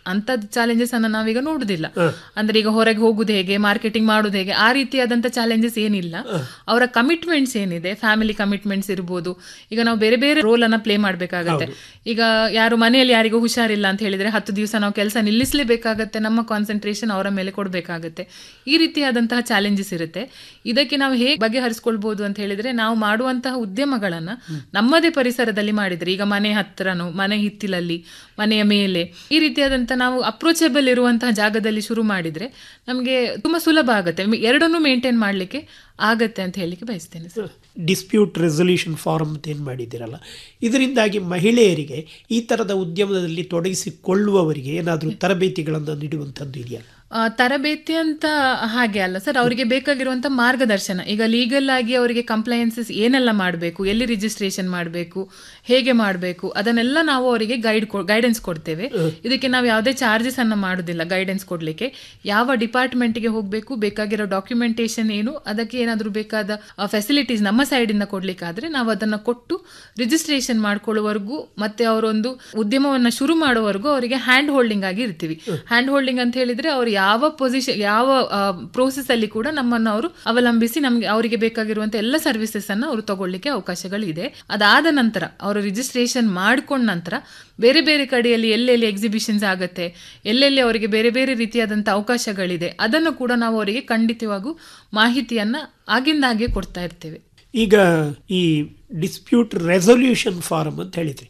ಅಂತದ್ ಚಾಲೆಂಜಸ್ ಅನ್ನ ನಾವೀಗ ನೋಡುದಿಲ್ಲ ಅಂದ್ರೆ ಈಗ ಹೊರಗೆ ಹೋಗುದು ಹೇಗೆ ಮಾರ್ಕೆಟಿಂಗ್ ಮಾಡುದು ಹೇಗೆ ಆ ರೀತಿಯಾದಂತ ಚಾಲೆಂಜಸ್ ಏನಿಲ್ಲ ಅವರ ಕಮಿಟ್ಮೆಂಟ್ಸ್ ಏನಿದೆ ಫ್ಯಾಮಿಲಿ ಕಮಿಟ್ಮೆಂಟ್ಸ್ ಇರ್ಬೋದು ಈಗ ನಾವು ಬೇರೆ ಬೇರೆ ರೋಲ್ ಅನ್ನ ಪ್ಲೇ ಮಾಡ್ಬೇಕಾಗತ್ತೆ ಈಗ ಯಾರು ಮನೆಯಲ್ಲಿ ಯಾರಿಗೂ ಹುಷಾರಿಲ್ಲ ಅಂತ ಹೇಳಿದ್ರೆ ಹತ್ತು ದಿವಸ ನಾವು ಕೆಲಸ ನಿಲ್ಲಿಸಲೇಬೇಕಾಗತ್ತೆ ನಮ್ಮ ಕಾನ್ಸಂಟ್ರೇಷನ್ ಅವರ ಮೇಲೆ ಕೊಡಬೇಕಾಗತ್ತೆ ಈ ರೀತಿಯಾದಂತಹ ಚಾಲೆಂಜಸ್ ಇರುತ್ತೆ ಇದಕ್ಕೆ ನಾವು ಹೇಗೆ ಬಗೆಹರಿಸ್ಕೊಳ್ಬಹುದು ಅಂತ ಹೇಳಿದ್ರೆ ನಾವು ಮಾಡುವಂತಹ ಉದ್ಯಮಗಳನ್ನ ನಮ್ಮದೇ ಪರಿಸರದಲ್ಲಿ ಮಾಡಿದ್ರೆ ಈಗ ಮನೆ ಹತ್ರನೋ ಮನೆ ಹಿತ್ತಿಲಲ್ಲಿ ಮನೆಯ ಮೇಲೆ ಈ ರೀತಿಯಾದಂತ ನಾವು ಅಪ್ರೋಚಬಲ್ ಇರುವಂತಹ ಜಾಗದಲ್ಲಿ ಶುರು ಮಾಡಿದ್ರೆ ನಮಗೆ ತುಂಬಾ ಸುಲಭ ಆಗುತ್ತೆ ಎರಡನ್ನೂ ಮೇಂಟೈನ್ ಮಾಡ್ಲಿಕ್ಕೆ ಆಗತ್ತೆ ಅಂತ ಹೇಳಿಕ್ಕೆ ಬಯಸ್ತೇನೆ ಸರ್ ಡಿಸ್ಪ್ಯೂಟ್ ರೆಸೊಲ್ಯೂಷನ್ ಫಾರಮ್ ಅಂತ ಏನು ಮಾಡಿದ್ದೀರಲ್ಲ ಇದರಿಂದಾಗಿ ಮಹಿಳೆಯರಿಗೆ ಈ ಥರದ ಉದ್ಯಮದಲ್ಲಿ ತೊಡಗಿಸಿಕೊಳ್ಳುವವರಿಗೆ ಏನಾದರೂ ತರಬೇತಿಗಳನ್ನು ನೀಡುವಂಥದ್ದು ಇದೆಯಾ ಆ, ತರಬೇತಿ ಅಂತ ಹಾಗೆ ಅಲ್ಲ ಸರ್ ಅವರಿಗೆ ಬೇಕಾಗಿರುವಂತ ಮಾರ್ಗದರ್ಶನ ಈಗ ಲೀಗಲ್ ಆಗಿ ಅವರಿಗೆ ಕಂಪ್ಲೈನ್ಸಸ್ ಏನೆಲ್ಲ ಮಾಡಬೇಕು ಎಲ್ಲಿ ರಿಜಿಸ್ಟ್ರೇಷನ್ ಮಾಡಬೇಕು ಹೇಗೆ ಮಾಡಬೇಕು ಅದನ್ನೆಲ್ಲ ನಾವು ಅವರಿಗೆ ಗೈಡ್ ಗೈಡೆನ್ಸ್ ಕೊಡ್ತೇವೆ ಇದಕ್ಕೆ ನಾವು ಯಾವುದೇ ಚಾರ್ಜಸ್ ಅನ್ನ ಮಾಡುದಿಲ್ಲ ಗೈಡೆನ್ಸ್ ಕೊಡ್ಲಿಕ್ಕೆ ಯಾವ ಡಿಪಾರ್ಟ್ಮೆಂಟ್ಗೆ ಹೋಗಬೇಕು ಬೇಕಾಗಿರೋ ಡಾಕ್ಯುಮೆಂಟೇಶನ್ ಏನು ಅದಕ್ಕೆ ಏನಾದರೂ ಬೇಕಾದ ಫೆಸಿಲಿಟೀಸ್ ನಮ್ಮ ಸೈಡ್ ಇಂದ ಕೊಡ್ಲಿಕ್ಕಾದ್ರೆ ನಾವು ಅದನ್ನ ಕೊಟ್ಟು ರಿಜಿಸ್ಟ್ರೇಷನ್ ಮಾಡ್ಕೊಳ್ಳುವವರೆಗೂ ಮತ್ತೆ ಅವರೊಂದು ಉದ್ಯಮವನ್ನ ಶುರು ಮಾಡುವವರೆಗೂ ಅವರಿಗೆ ಹ್ಯಾಂಡ್ ಹೋಲ್ಡಿಂಗ್ ಆಗಿ ಇರ್ತೀವಿ ಹ್ಯಾಂಡ್ ಹೋಲ್ಡಿಂಗ್ ಅಂತ ಹೇಳಿದ್ರೆ ಅವರು ಯಾವ ಪೊಸಿಷನ್ ಯಾವ ಪ್ರೋಸೆಸ್ ಅಲ್ಲಿ ಕೂಡ ನಮ್ಮನ್ನು ಅವರು ಅವಲಂಬಿಸಿ ನಮ್ಗೆ ಅವರಿಗೆ ಬೇಕಾಗಿರುವಂತ ಎಲ್ಲ ಸರ್ವಿಸಸ್ ಅನ್ನ ಅವರು ತಗೊಳ್ಳಿಕ್ಕೆ ಅವಕಾಶಗಳಿದೆ ಅದಾದ ನಂತರ ಅವರು ರಿಜಿಸ್ಟ್ರೇಷನ್ ಮಾಡ್ಕೊಂಡ ನಂತರ ಬೇರೆ ಬೇರೆ ಕಡೆಯಲ್ಲಿ ಎಲ್ಲೆಲ್ಲಿ ಎಕ್ಸಿಬಿಷನ್ಸ್ ಆಗತ್ತೆ ಎಲ್ಲೆಲ್ಲಿ ಅವರಿಗೆ ಬೇರೆ ಬೇರೆ ರೀತಿಯಾದಂಥ ಅವಕಾಶಗಳಿದೆ ಅದನ್ನು ಕೂಡ ನಾವು ಅವರಿಗೆ ಖಂಡಿತವಾಗೂ ಮಾಹಿತಿಯನ್ನ ಆಗಿಂದಾಗೆ ಕೊಡ್ತಾ ಇರ್ತೇವೆ ಈಗ ಈ ಡಿಸ್ಪ್ಯೂಟ್ ರೆಸೊಲ್ಯೂಷನ್ ಫಾರಮ್ ಅಂತ ಹೇಳಿದ್ರಿ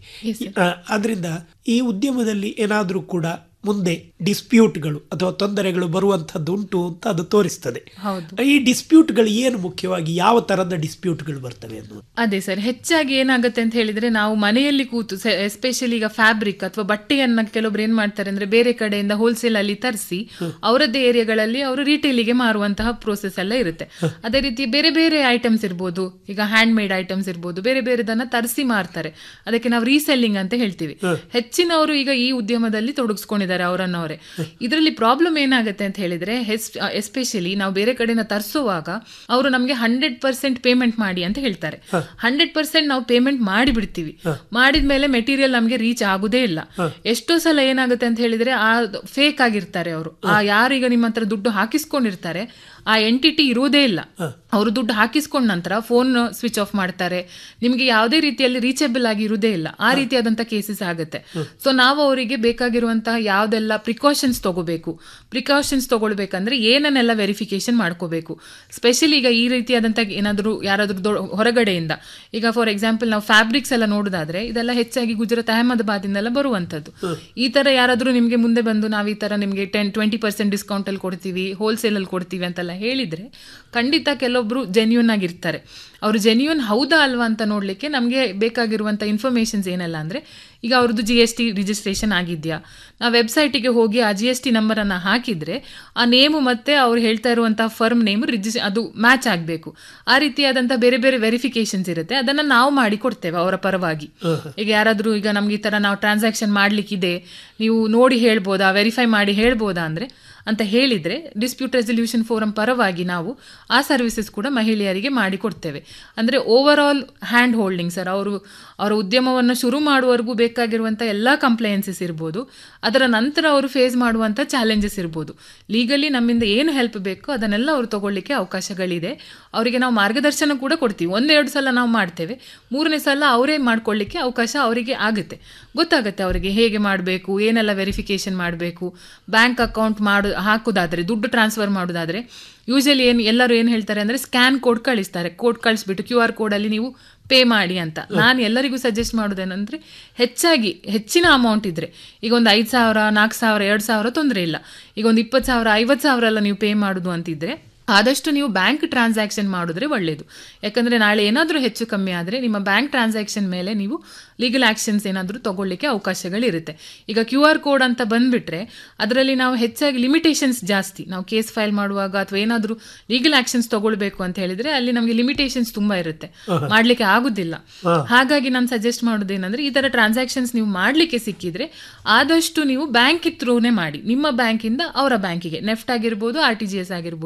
ಅದರಿಂದ ಈ ಉದ್ಯಮದಲ್ಲಿ ಏನಾದರೂ ಕೂಡ ಮುಂದೆ ಡಿಸ್ಪ್ಯೂಟ್ಗಳು ಅಥವಾ ತೊಂದರೆಗಳು ಬರುವಂಥದ್ದು ಉಂಟು ಅಂತ ಅದು ತೋರಿಸ್ತದೆ ಹೌದು ಈ ಡಿಸ್ಪ್ಯೂಟ್ಗಳು ಏನು ಮುಖ್ಯವಾಗಿ ಯಾವ ತರದ ಡಿಸ್ಪ್ಯೂಟ್ಗಳು ಬರ್ತವೆ ಅನ್ನೋದು ಅದೇ ಸರ್ ಹೆಚ್ಚಾಗಿ ಏನಾಗುತ್ತೆ ಅಂತ ಹೇಳಿದ್ರೆ ನಾವು ಮನೆಯಲ್ಲಿ ಕೂತು ಎಸ್ಪೆಷಲಿ ಈಗ ಫ್ಯಾಬ್ರಿಕ್ ಅಥವಾ ಬಟ್ಟೆಯನ್ನ ಕೆಲವೊಬ್ರು ಏನ್ ಮಾಡ್ತಾರೆ ಅಂದ್ರೆ ಬೇರೆ ಕಡೆಯಿಂದ ಹೋಲ್ಸೇಲ್ ಅಲ್ಲಿ ತರಿಸಿ ಅವರದ್ದೇ ಏರಿಯಾಗಳಲ್ಲಿ ಅವರು ರಿಟೇಲಿಗೆ ಮಾರುವಂತಹ ಪ್ರೋಸೆಸ್ ಎಲ್ಲ ಇರುತ್ತೆ ಅದೇ ರೀತಿ ಬೇರೆ ಬೇರೆ ಐಟಮ್ಸ್ ಇರ್ಬೋದು ಈಗ ಹ್ಯಾಂಡ್ ಮೇಡ್ ಐಟಮ್ಸ್ ಇರ್ಬೋದು ಬೇರೆ ಬೇರೆದನ್ನ ತರಿಸಿ ಮಾರ್ತಾರೆ ಅದಕ್ಕೆ ನಾವು ರೀಸೆಲ್ಲಿಂಗ್ ಅಂತ ಹೇಳ್ತೀವಿ ಹೆಚ್ಚಿನವರು ಈಗ ಈ ಉದ್ಯಮದಲ್ಲಿ ತೊಡಗಿಸ್ಕೊಂಡಿದ್ದಾರೆ ಅವರನ್ನವರೇ ಇದರಲ್ಲಿ ಪ್ರಾಬ್ಲಮ್ ಏನಾಗುತ್ತೆ ಅಂತ ಹೇಳಿದ್ರೆ ಎಸ್ಪೆಷಲಿ ನಾವು ಬೇರೆ ಕಡೆಯಿಂದ ತರಿಸುವಾಗ ಅವರು ನಮಗೆ ಹಂಡ್ರೆಡ್ ಪರ್ಸೆಂಟ್ ಪೇಮೆಂಟ್ ಮಾಡಿ ಅಂತ ಹೇಳ್ತಾರೆ ಹಂಡ್ರೆಡ್ ಪರ್ಸೆಂಟ್ ನಾವು ಪೇಮೆಂಟ್ ಮಾಡಿ ಬಿಡ್ತೀವಿ ಮಾಡಿದ್ಮೇಲೆ ಮೆಟೀರಿಯಲ್ ನಮಗೆ ರೀಚ್ ಆಗುದೇ ಇಲ್ಲ ಎಷ್ಟೋ ಸಲ ಏನಾಗುತ್ತೆ ಅಂತ ಹೇಳಿದ್ರೆ ಆ ಫೇಕ್ ಆಗಿರ್ತಾರೆ ಅವರು ಆ ಯಾರೀಗ ನಿಮ್ಮ ಹತ್ರ ದುಡ್ಡು ಹಾಕಿಸ್ಕೊಂಡಿರ್ತಾರೆ ಆ ಎಂಟಿಟಿ ಇರುವುದೇ ಇಲ್ಲ ಅವರು ದುಡ್ಡು ಹಾಕಿಸ್ಕೊಂಡ ನಂತರ ಫೋನ್ ಸ್ವಿಚ್ ಆಫ್ ಮಾಡ್ತಾರೆ ನಿಮಗೆ ಯಾವುದೇ ರೀತಿಯಲ್ಲಿ ರೀಚಬಲ್ ಆಗಿ ಇರುವುದೇ ಇಲ್ಲ ಆ ರೀತಿಯಾದಂಥ ಕೇಸಸ್ ಆಗುತ್ತೆ ಸೊ ನಾವು ಅವರಿಗೆ ಬೇಕಾಗಿರುವಂತಹ ಯಾವ್ದೆಲ್ಲ ಪ್ರಿಕಾಷನ್ಸ್ ತಗೋಬೇಕು ಪ್ರಿಕಾಷನ್ಸ್ ತಗೊಳ್ಬೇಕಂದ್ರೆ ಏನನ್ನೆಲ್ಲ ವೆರಿಫಿಕೇಶನ್ ಮಾಡ್ಕೋಬೇಕು ಸ್ಪೆಷಲಿ ಈಗ ಈ ರೀತಿಯಾದಂಥ ಏನಾದರೂ ಯಾರಾದರೂ ದೊ ಹೊರಗಡೆಯಿಂದ ಈಗ ಫಾರ್ ಎಕ್ಸಾಂಪಲ್ ನಾವು ಫ್ಯಾಬ್ರಿಕ್ಸ್ ಎಲ್ಲ ನೋಡೋದಾದ್ರೆ ಇದೆಲ್ಲ ಹೆಚ್ಚಾಗಿ ಗುಜರಾತ್ ಅಹಮದಾಬಾದಿಂದೆಲ್ಲ ಬರುವಂಥದ್ದು ಈ ತರ ಯಾರಾದರೂ ನಿಮಗೆ ಮುಂದೆ ಬಂದು ನಾವು ಈ ತರ ನಿಮಗೆ ಟೆನ್ ಟ್ವೆಂಟಿ ಪರ್ಸೆಂಟ್ ಡಿಸ್ಕೌಂಟ್ ಅಲ್ಲಿ ಕೊಡ್ತೀವಿ ಹೋಲ್ಸೇಲ್ ಅಲ್ಲಿ ಕೊಡ್ತೀವಿ ಅಂತೆಲ್ಲ ಹೇಳಿದ್ರೆ ಖಂಡಿತ ಕೆಲವೊಬ್ರು ಜೆನ್ಯೂನ್ ಆಗಿರ್ತಾರೆ ಅವರು ಜೆನ್ಯೂನ್ ಹೌದಾ ಅಲ್ವಾ ಅಂತ ನೋಡ್ಲಿಕ್ಕೆ ನಮಗೆ ಬೇಕಾಗಿರುವಂತ ಇನ್ಫಾರ್ಮೇಶನ್ಸ್ ಏನೆಲ್ಲ ಅಂದ್ರೆ ಈಗ ಅವ್ರದ್ದು ಜಿ ಎಸ್ ಟಿ ರಿಜಿಸ್ಟ್ರೇಷನ್ ಆಗಿದೆಯಾ ನಾವು ವೆಬ್ಸೈಟಿಗೆ ಹೋಗಿ ಆ ಜಿ ಎಸ್ ಟಿ ನಂಬರನ್ನು ಹಾಕಿದ್ರೆ ಆ ನೇಮು ಮತ್ತೆ ಅವ್ರು ಹೇಳ್ತಾ ಇರುವಂತಹ ಫರ್ಮ್ ನೇಮ್ ರಿಜಿಸ್ ಅದು ಮ್ಯಾಚ್ ಆಗಬೇಕು ಆ ರೀತಿಯಾದಂಥ ಬೇರೆ ಬೇರೆ ವೆರಿಫಿಕೇಶನ್ಸ್ ಇರುತ್ತೆ ಅದನ್ನು ನಾವು ಮಾಡಿ ಕೊಡ್ತೇವೆ ಅವರ ಪರವಾಗಿ ಈಗ ಯಾರಾದರೂ ಈಗ ನಮ್ಗೆ ಈ ಥರ ನಾವು ಟ್ರಾನ್ಸಾಕ್ಷನ್ ಮಾಡ್ಲಿಕ್ಕಿದೆ ನೀವು ನೋಡಿ ಹೇಳ್ಬೋದಾ ವೆರಿಫೈ ಮಾಡಿ ಹೇಳ್ಬೋದಾ ಅಂದರೆ ಅಂತ ಹೇಳಿದ್ರೆ ಡಿಸ್ಪ್ಯೂಟ್ ರೆಸಲ್ಯೂಷನ್ ಫೋರಂ ಪರವಾಗಿ ನಾವು ಆ ಸರ್ವಿಸಸ್ ಕೂಡ ಮಹಿಳೆಯರಿಗೆ ಮಾಡಿ ಕೊಡ್ತೇವೆ ಅಂದರೆ overall hand holding sir ಅವರು ಅವರ ಉದ್ಯಮವನ್ನು ಶುರು ಮಾಡುವವರೆಗೂ ಬೇಕಾಗಿರುವಂಥ ಎಲ್ಲ ಕಂಪ್ಲೈನ್ಸಸ್ ಇರ್ಬೋದು ಅದರ ನಂತರ ಅವರು ಫೇಸ್ ಮಾಡುವಂಥ ಚಾಲೆಂಜಸ್ ಇರ್ಬೋದು ಲೀಗಲಿ ನಮ್ಮಿಂದ ಏನು ಹೆಲ್ಪ್ ಬೇಕೋ ಅದನ್ನೆಲ್ಲ ಅವರು ತಗೊಳ್ಳಿಕ್ಕೆ ಅವಕಾಶಗಳಿದೆ ಅವರಿಗೆ ನಾವು ಮಾರ್ಗದರ್ಶನ ಕೂಡ ಕೊಡ್ತೀವಿ ಒಂದೆರಡು ಸಲ ನಾವು ಮಾಡ್ತೇವೆ ಮೂರನೇ ಸಲ ಅವರೇ ಮಾಡ್ಕೊಳ್ಳಿಕ್ಕೆ ಅವಕಾಶ ಅವರಿಗೆ ಆಗುತ್ತೆ ಗೊತ್ತಾಗುತ್ತೆ ಅವರಿಗೆ ಹೇಗೆ ಮಾಡಬೇಕು ಏನೆಲ್ಲ ವೆರಿಫಿಕೇಶನ್ ಮಾಡಬೇಕು ಬ್ಯಾಂಕ್ ಅಕೌಂಟ್ ಮಾಡು ಹಾಕೋದಾದ್ರೆ ದುಡ್ಡು ಟ್ರಾನ್ಸ್ಫರ್ ಮಾಡೋದಾದ್ರೆ ಯೂಶಲಿ ಏನು ಎಲ್ಲರೂ ಏನು ಹೇಳ್ತಾರೆ ಅಂದರೆ ಸ್ಕ್ಯಾನ್ ಕೋಡ್ ಕಳಿಸ್ತಾರೆ ಕೋಡ್ ಕಳಿಸ್ಬಿಟ್ಟು ಕ್ಯೂ ಆರ್ ಕೋಡಲ್ಲಿ ನೀವು ಪೇ ಮಾಡಿ ಅಂತ ನಾನು ಎಲ್ಲರಿಗೂ ಸಜೆಸ್ಟ್ ಮಾಡೋದೇನಂದ್ರೆ ಹೆಚ್ಚಾಗಿ ಹೆಚ್ಚಿನ ಅಮೌಂಟ್ ಇದ್ರೆ ಈಗ ಒಂದು ಐದು ಸಾವಿರ ನಾಲ್ಕು ಸಾವಿರ ಎರಡು ಸಾವಿರ ತೊಂದರೆ ಇಲ್ಲ ಈಗ ಒಂದು ಇಪ್ಪತ್ತು ಸಾವಿರ ಐವತ್ತು ಸಾವಿರ ಎಲ್ಲ ನೀವು ಪೇ ಮಾಡೋದು ಅಂತಿದ್ರೆ ಆದಷ್ಟು ನೀವು ಬ್ಯಾಂಕ್ ಟ್ರಾನ್ಸಾಕ್ಷನ್ ಮಾಡಿದ್ರೆ ಒಳ್ಳೆಯದು ಯಾಕಂದರೆ ನಾಳೆ ಏನಾದರೂ ಹೆಚ್ಚು ಕಮ್ಮಿ ಆದರೆ ನಿಮ್ಮ ಬ್ಯಾಂಕ್ ಟ್ರಾನ್ಸಾಕ್ಷನ್ ಮೇಲೆ ನೀವು ಲೀಗಲ್ ಆಕ್ಷನ್ಸ್ ಏನಾದರೂ ತಗೊಳ್ಳಿಕ್ಕೆ ಅವಕಾಶಗಳಿರುತ್ತೆ ಈಗ ಕ್ಯೂ ಆರ್ ಕೋಡ್ ಅಂತ ಬಂದ್ಬಿಟ್ರೆ ಅದರಲ್ಲಿ ನಾವು ಹೆಚ್ಚಾಗಿ ಲಿಮಿಟೇಷನ್ಸ್ ಜಾಸ್ತಿ ನಾವು ಕೇಸ್ ಫೈಲ್ ಮಾಡುವಾಗ ಅಥವಾ ಏನಾದರೂ ಲೀಗಲ್ ಆಕ್ಷನ್ಸ್ ತಗೊಳ್ಬೇಕು ಅಂತ ಹೇಳಿದ್ರೆ ಅಲ್ಲಿ ನಮಗೆ ಲಿಮಿಟೇಷನ್ಸ್ ತುಂಬಾ ಇರುತ್ತೆ ಮಾಡ್ಲಿಕ್ಕೆ ಆಗುದಿಲ್ಲ ಹಾಗಾಗಿ ನಾನು ಸಜೆಸ್ಟ್ ಮಾಡೋದೇನಂದ್ರೆ ಈ ತರ ಟ್ರಾನ್ಸಾಕ್ಷನ್ಸ್ ನೀವು ಮಾಡ್ಲಿಕ್ಕೆ ಸಿಕ್ಕಿದ್ರೆ ಆದಷ್ಟು ನೀವು ಬ್ಯಾಂಕ್ ಥ್ರೂನೇ ಮಾಡಿ ನಿಮ್ಮ ಬ್ಯಾಂಕಿಂದ ಅವರ ಬ್ಯಾಂಕಿಗೆ ನೆಫ್ಟ್ ಆಗಿರ್ಬೋದು ಆರ್ ಟಿ ಜಿ ಎಸ್ ಆಗಿರ್ಬೋದು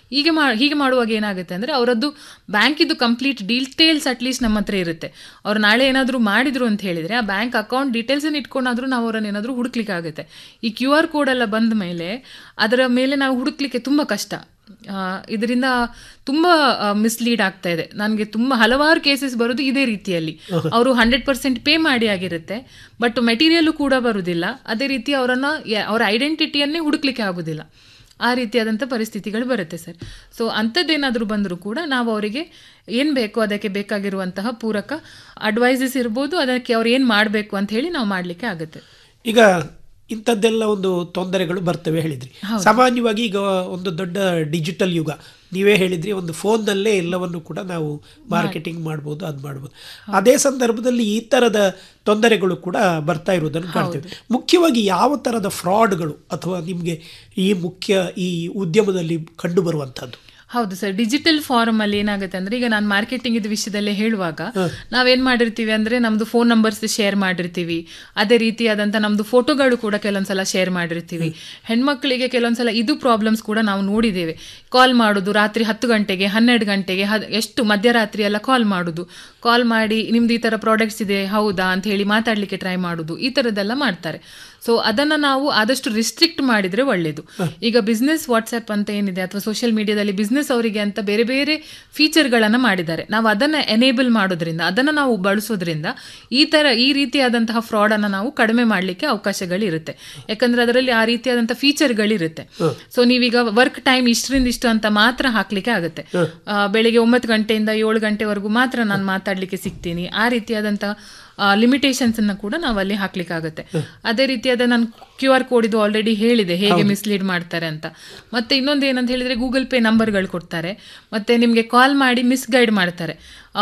ಹೀಗೆ ಮಾ ಹೀಗೆ ಮಾಡುವಾಗ ಏನಾಗುತ್ತೆ ಅಂದರೆ ಅವರದ್ದು ಬ್ಯಾಂಕಿದ್ದು ಕಂಪ್ಲೀಟ್ ಡೀಟೇಲ್ಸ್ ಅಟ್ಲೀಸ್ಟ್ ನಮ್ಮ ಹತ್ರ ಇರುತ್ತೆ ಅವ್ರು ನಾಳೆ ಏನಾದರೂ ಮಾಡಿದ್ರು ಅಂತ ಹೇಳಿದರೆ ಆ ಬ್ಯಾಂಕ್ ಅಕೌಂಟ್ ಡೀಟೇಲ್ಸನ್ನು ಇಟ್ಕೊಂಡಾದ್ರೂ ನಾವು ಅವರನ್ನು ಏನಾದರೂ ಹುಡುಕ್ಲಿಕ್ಕೆ ಆಗುತ್ತೆ ಈ ಕ್ಯೂ ಆರ್ ಕೋಡ್ ಎಲ್ಲ ಬಂದ ಮೇಲೆ ಅದರ ಮೇಲೆ ನಾವು ಹುಡುಕ್ಲಿಕ್ಕೆ ತುಂಬ ಕಷ್ಟ ಆ, ಇದರಿಂದ ತುಂಬ ಮಿಸ್ಲೀಡ್ ಆಗ್ತಾ ಇದೆ ನನಗೆ ತುಂಬ ಹಲವಾರು ಕೇಸಸ್ ಬರೋದು ಇದೇ ರೀತಿಯಲ್ಲಿ ಅವರು ಹಂಡ್ರೆಡ್ ಪರ್ಸೆಂಟ್ ಪೇ ಮಾಡಿ ಆಗಿರುತ್ತೆ ಬಟ್ ಮೆಟೀರಿಯಲ್ ಕೂಡ ಬರುವುದಿಲ್ಲ ಅದೇ ರೀತಿ ಅವರನ್ನು ಅವರ ಐಡೆಂಟಿಟಿಯನ್ನೇ ಹುಡುಕ್ಲಿಕ್ಕೆ ಆಗೋದಿಲ್ಲ ಆ ರೀತಿಯಾದಂಥ ಪರಿಸ್ಥಿತಿಗಳು ಬರುತ್ತೆ ಸರ್ ಸೊ ಅಂಥದ್ದೇನಾದರೂ ಬಂದರೂ ಕೂಡ ನಾವು ಅವರಿಗೆ ಏನು ಬೇಕೋ ಅದಕ್ಕೆ ಬೇಕಾಗಿರುವಂತಹ ಪೂರಕ ಅಡ್ವೈಸಸ್ ಇರ್ಬೋದು ಅದಕ್ಕೆ ಅವ್ರು ಏನು ಮಾಡಬೇಕು ಅಂತ ಹೇಳಿ ನಾವು ಮಾಡಲಿಕ್ಕೆ ಆಗುತ್ತೆ ಈಗ ಇಂಥದ್ದೆಲ್ಲ ಒಂದು ತೊಂದರೆಗಳು ಬರ್ತವೆ ಹೇಳಿದ್ರಿ ಹೌದು. ಸಾಮಾನ್ಯವಾಗಿ ಈಗ ಒಂದು ದೊಡ್ಡ ಡಿಜಿಟಲ್ ಯುಗ ನೀವೇ ಹೇಳಿದ್ರಿ ಒಂದು ಫೋನ್ನಲ್ಲೇ ಎಲ್ಲವನ್ನು ಕೂಡ ನಾವು ಮಾರ್ಕೆಟಿಂಗ್ ಮಾಡ್ಬೋದು ಅದು ಮಾಡ್ಬೋದು ಅದೇ ಸಂದರ್ಭದಲ್ಲಿ ಈ ಥರದ ತೊಂದರೆಗಳು ಕೂಡ ಬರ್ತಾ ಇರೋದನ್ನು ಕಾಣ್ತೇವೆ ಮುಖ್ಯವಾಗಿ ಯಾವ ಥರದ ಫ್ರಾಡ್ಗಳು ಅಥವಾ ನಿಮಗೆ ಈ ಮುಖ್ಯ ಈ ಉದ್ಯಮದಲ್ಲಿ ಕಂಡು ಬರುವಂಥದ್ದು ಹೌದು ಸರ್ ಡಿಜಿಟಲ್ ಫಾರಮ್ ಅಲ್ಲಿ ಏನಾಗುತ್ತೆ ಅಂದ್ರೆ ಈಗ ನಾನು ಮಾರ್ಕೆಟಿಂಗ್ ಇದ್ ವಿಷಯದಲ್ಲೇ ಹೇಳುವಾಗ ನಾವೇನ್ ಮಾಡಿರ್ತೀವಿ ಅಂದ್ರೆ ನಮ್ದು ಫೋನ್ ನಂಬರ್ಸ್ ಶೇರ್ ಮಾಡಿರ್ತೀವಿ ಅದೇ ರೀತಿಯಾದಂತ ನಮ್ದು ಫೋಟೋಗಳು ಕೂಡ ಕೆಲವೊಂದ್ಸಲ ಶೇರ್ ಮಾಡಿರ್ತೀವಿ ಹೆಣ್ಮಕ್ಳಿಗೆ ಕೆಲವೊಂದ್ಸಲ ಇದು ಪ್ರಾಬ್ಲಮ್ಸ್ ಕೂಡ ನಾವು ನೋಡಿದ್ದೇವೆ ಕಾಲ್ ಮಾಡೋದು ರಾತ್ರಿ ಹತ್ತು ಗಂಟೆಗೆ ಹನ್ನೆರಡು ಗಂಟೆಗೆ ಹ- ಎಷ್ಟು ಮಧ್ಯರಾತ್ರಿ ಎಲ್ಲ ಕಾಲ್ ಮಾಡೋದು ಕಾಲ್ ಮಾಡಿ ನಿಮ್ದು ಈ ತರ ಪ್ರಾಡಕ್ಟ್ಸ್ ಇದೆ ಹೌದಾ ಅಂತ ಹೇಳಿ ಮಾತಾಡ್ಲಿಕ್ಕೆ ಟ್ರೈ ಮಾಡೋದು ಈ ತರದೆಲ್ಲ ಮಾಡ್ತಾರೆ ಸೊ ಅದನ್ನ ನಾವು ಆದಷ್ಟು ರಿಸ್ಟ್ರಿಕ್ಟ್ ಮಾಡಿದ್ರೆ ಒಳ್ಳೇದು ಈಗ ಬಿಸ್ನೆಸ್ ವಾಟ್ಸ್ಆಪ್ ಅಂತ ಏನಿದೆ ಅಥವಾ ಸೋಷಿಯಲ್ ಮೀಡಿಯಾದಲ್ಲಿ ಬಿಸ್ನೆಸ್ ಅವರಿಗೆ ಅಂತ ಬೇರೆ ಬೇರೆ ಫೀಚರ್ಗಳನ್ನು ಮಾಡಿದ್ದಾರೆ ನಾವು ಅದನ್ನ ಎನೇಬಲ್ ಮಾಡೋದ್ರಿಂದ ಅದನ್ನ ನಾವು ಬಳಸೋದ್ರಿಂದ ಈ ತರ ಈ ರೀತಿಯಾದಂತಹ ಫ್ರಾಡ್ ಅನ್ನ ನಾವು ಕಡಿಮೆ ಮಾಡಲಿಕ್ಕೆ ಅವಕಾಶಗಳಿರುತ್ತೆ ಯಾಕಂದ್ರೆ ಅದರಲ್ಲಿ ಆ ರೀತಿಯಾದಂತಹ ಫೀಚರ್ಗಳಿರುತ್ತೆ ಸೊ ನೀವೀಗ ವರ್ಕ್ ಟೈಮ್ ಇಷ್ಟರಿಂದ ಇಷ್ಟು ಅಂತ ಮಾತ್ರ ಹಾಕ್ಲಿಕ್ಕೆ ಆಗುತ್ತೆ ಆ, ಬೆಳಿಗ್ಗೆ ಒಂಬತ್ತು ಗಂಟೆಯಿಂದ ಏಳು ಗಂಟೆವರೆಗೂ ಮಾತ್ರ ನಾನು ಮಾತಾಡ್ಲಿಕ್ಕೆ ಸಿಗ್ತೀನಿ ಆ ರೀತಿಯಾದಂತಹ ಲಿಮಿಟೇಷನ್ಸ್ ಅನ್ನ ಕೂಡ ನಾವು ಅಲ್ಲಿ ಹಾಕ್ಲಿಕ್ಕೆ ಆಗುತ್ತೆ ಅದೇ ರೀತಿಯಾದ ನಾನು ಕ್ಯೂ ಆರ್ ಕೋಡ್ ಇದು ಆಲ್ರೆಡಿ ಹೇಳಿದೆ ಹೇಗೆ ಮಿಸ್ಲೀಡ್ ಮಾಡ್ತಾರೆ ಅಂತ ಮತ್ತೆ ಇನ್ನೊಂದು ಏನಂತ ಹೇಳಿದ್ರೆ ಗೂಗಲ್ ಪೇ ನಂಬರ್ಗಳು ಕೊಡ್ತಾರೆ ಮತ್ತೆ ನಿಮಗೆ ಕಾಲ್ ಮಾಡಿ ಮಿಸ್ಗೈಡ್ ಮಾಡ್ತಾರೆ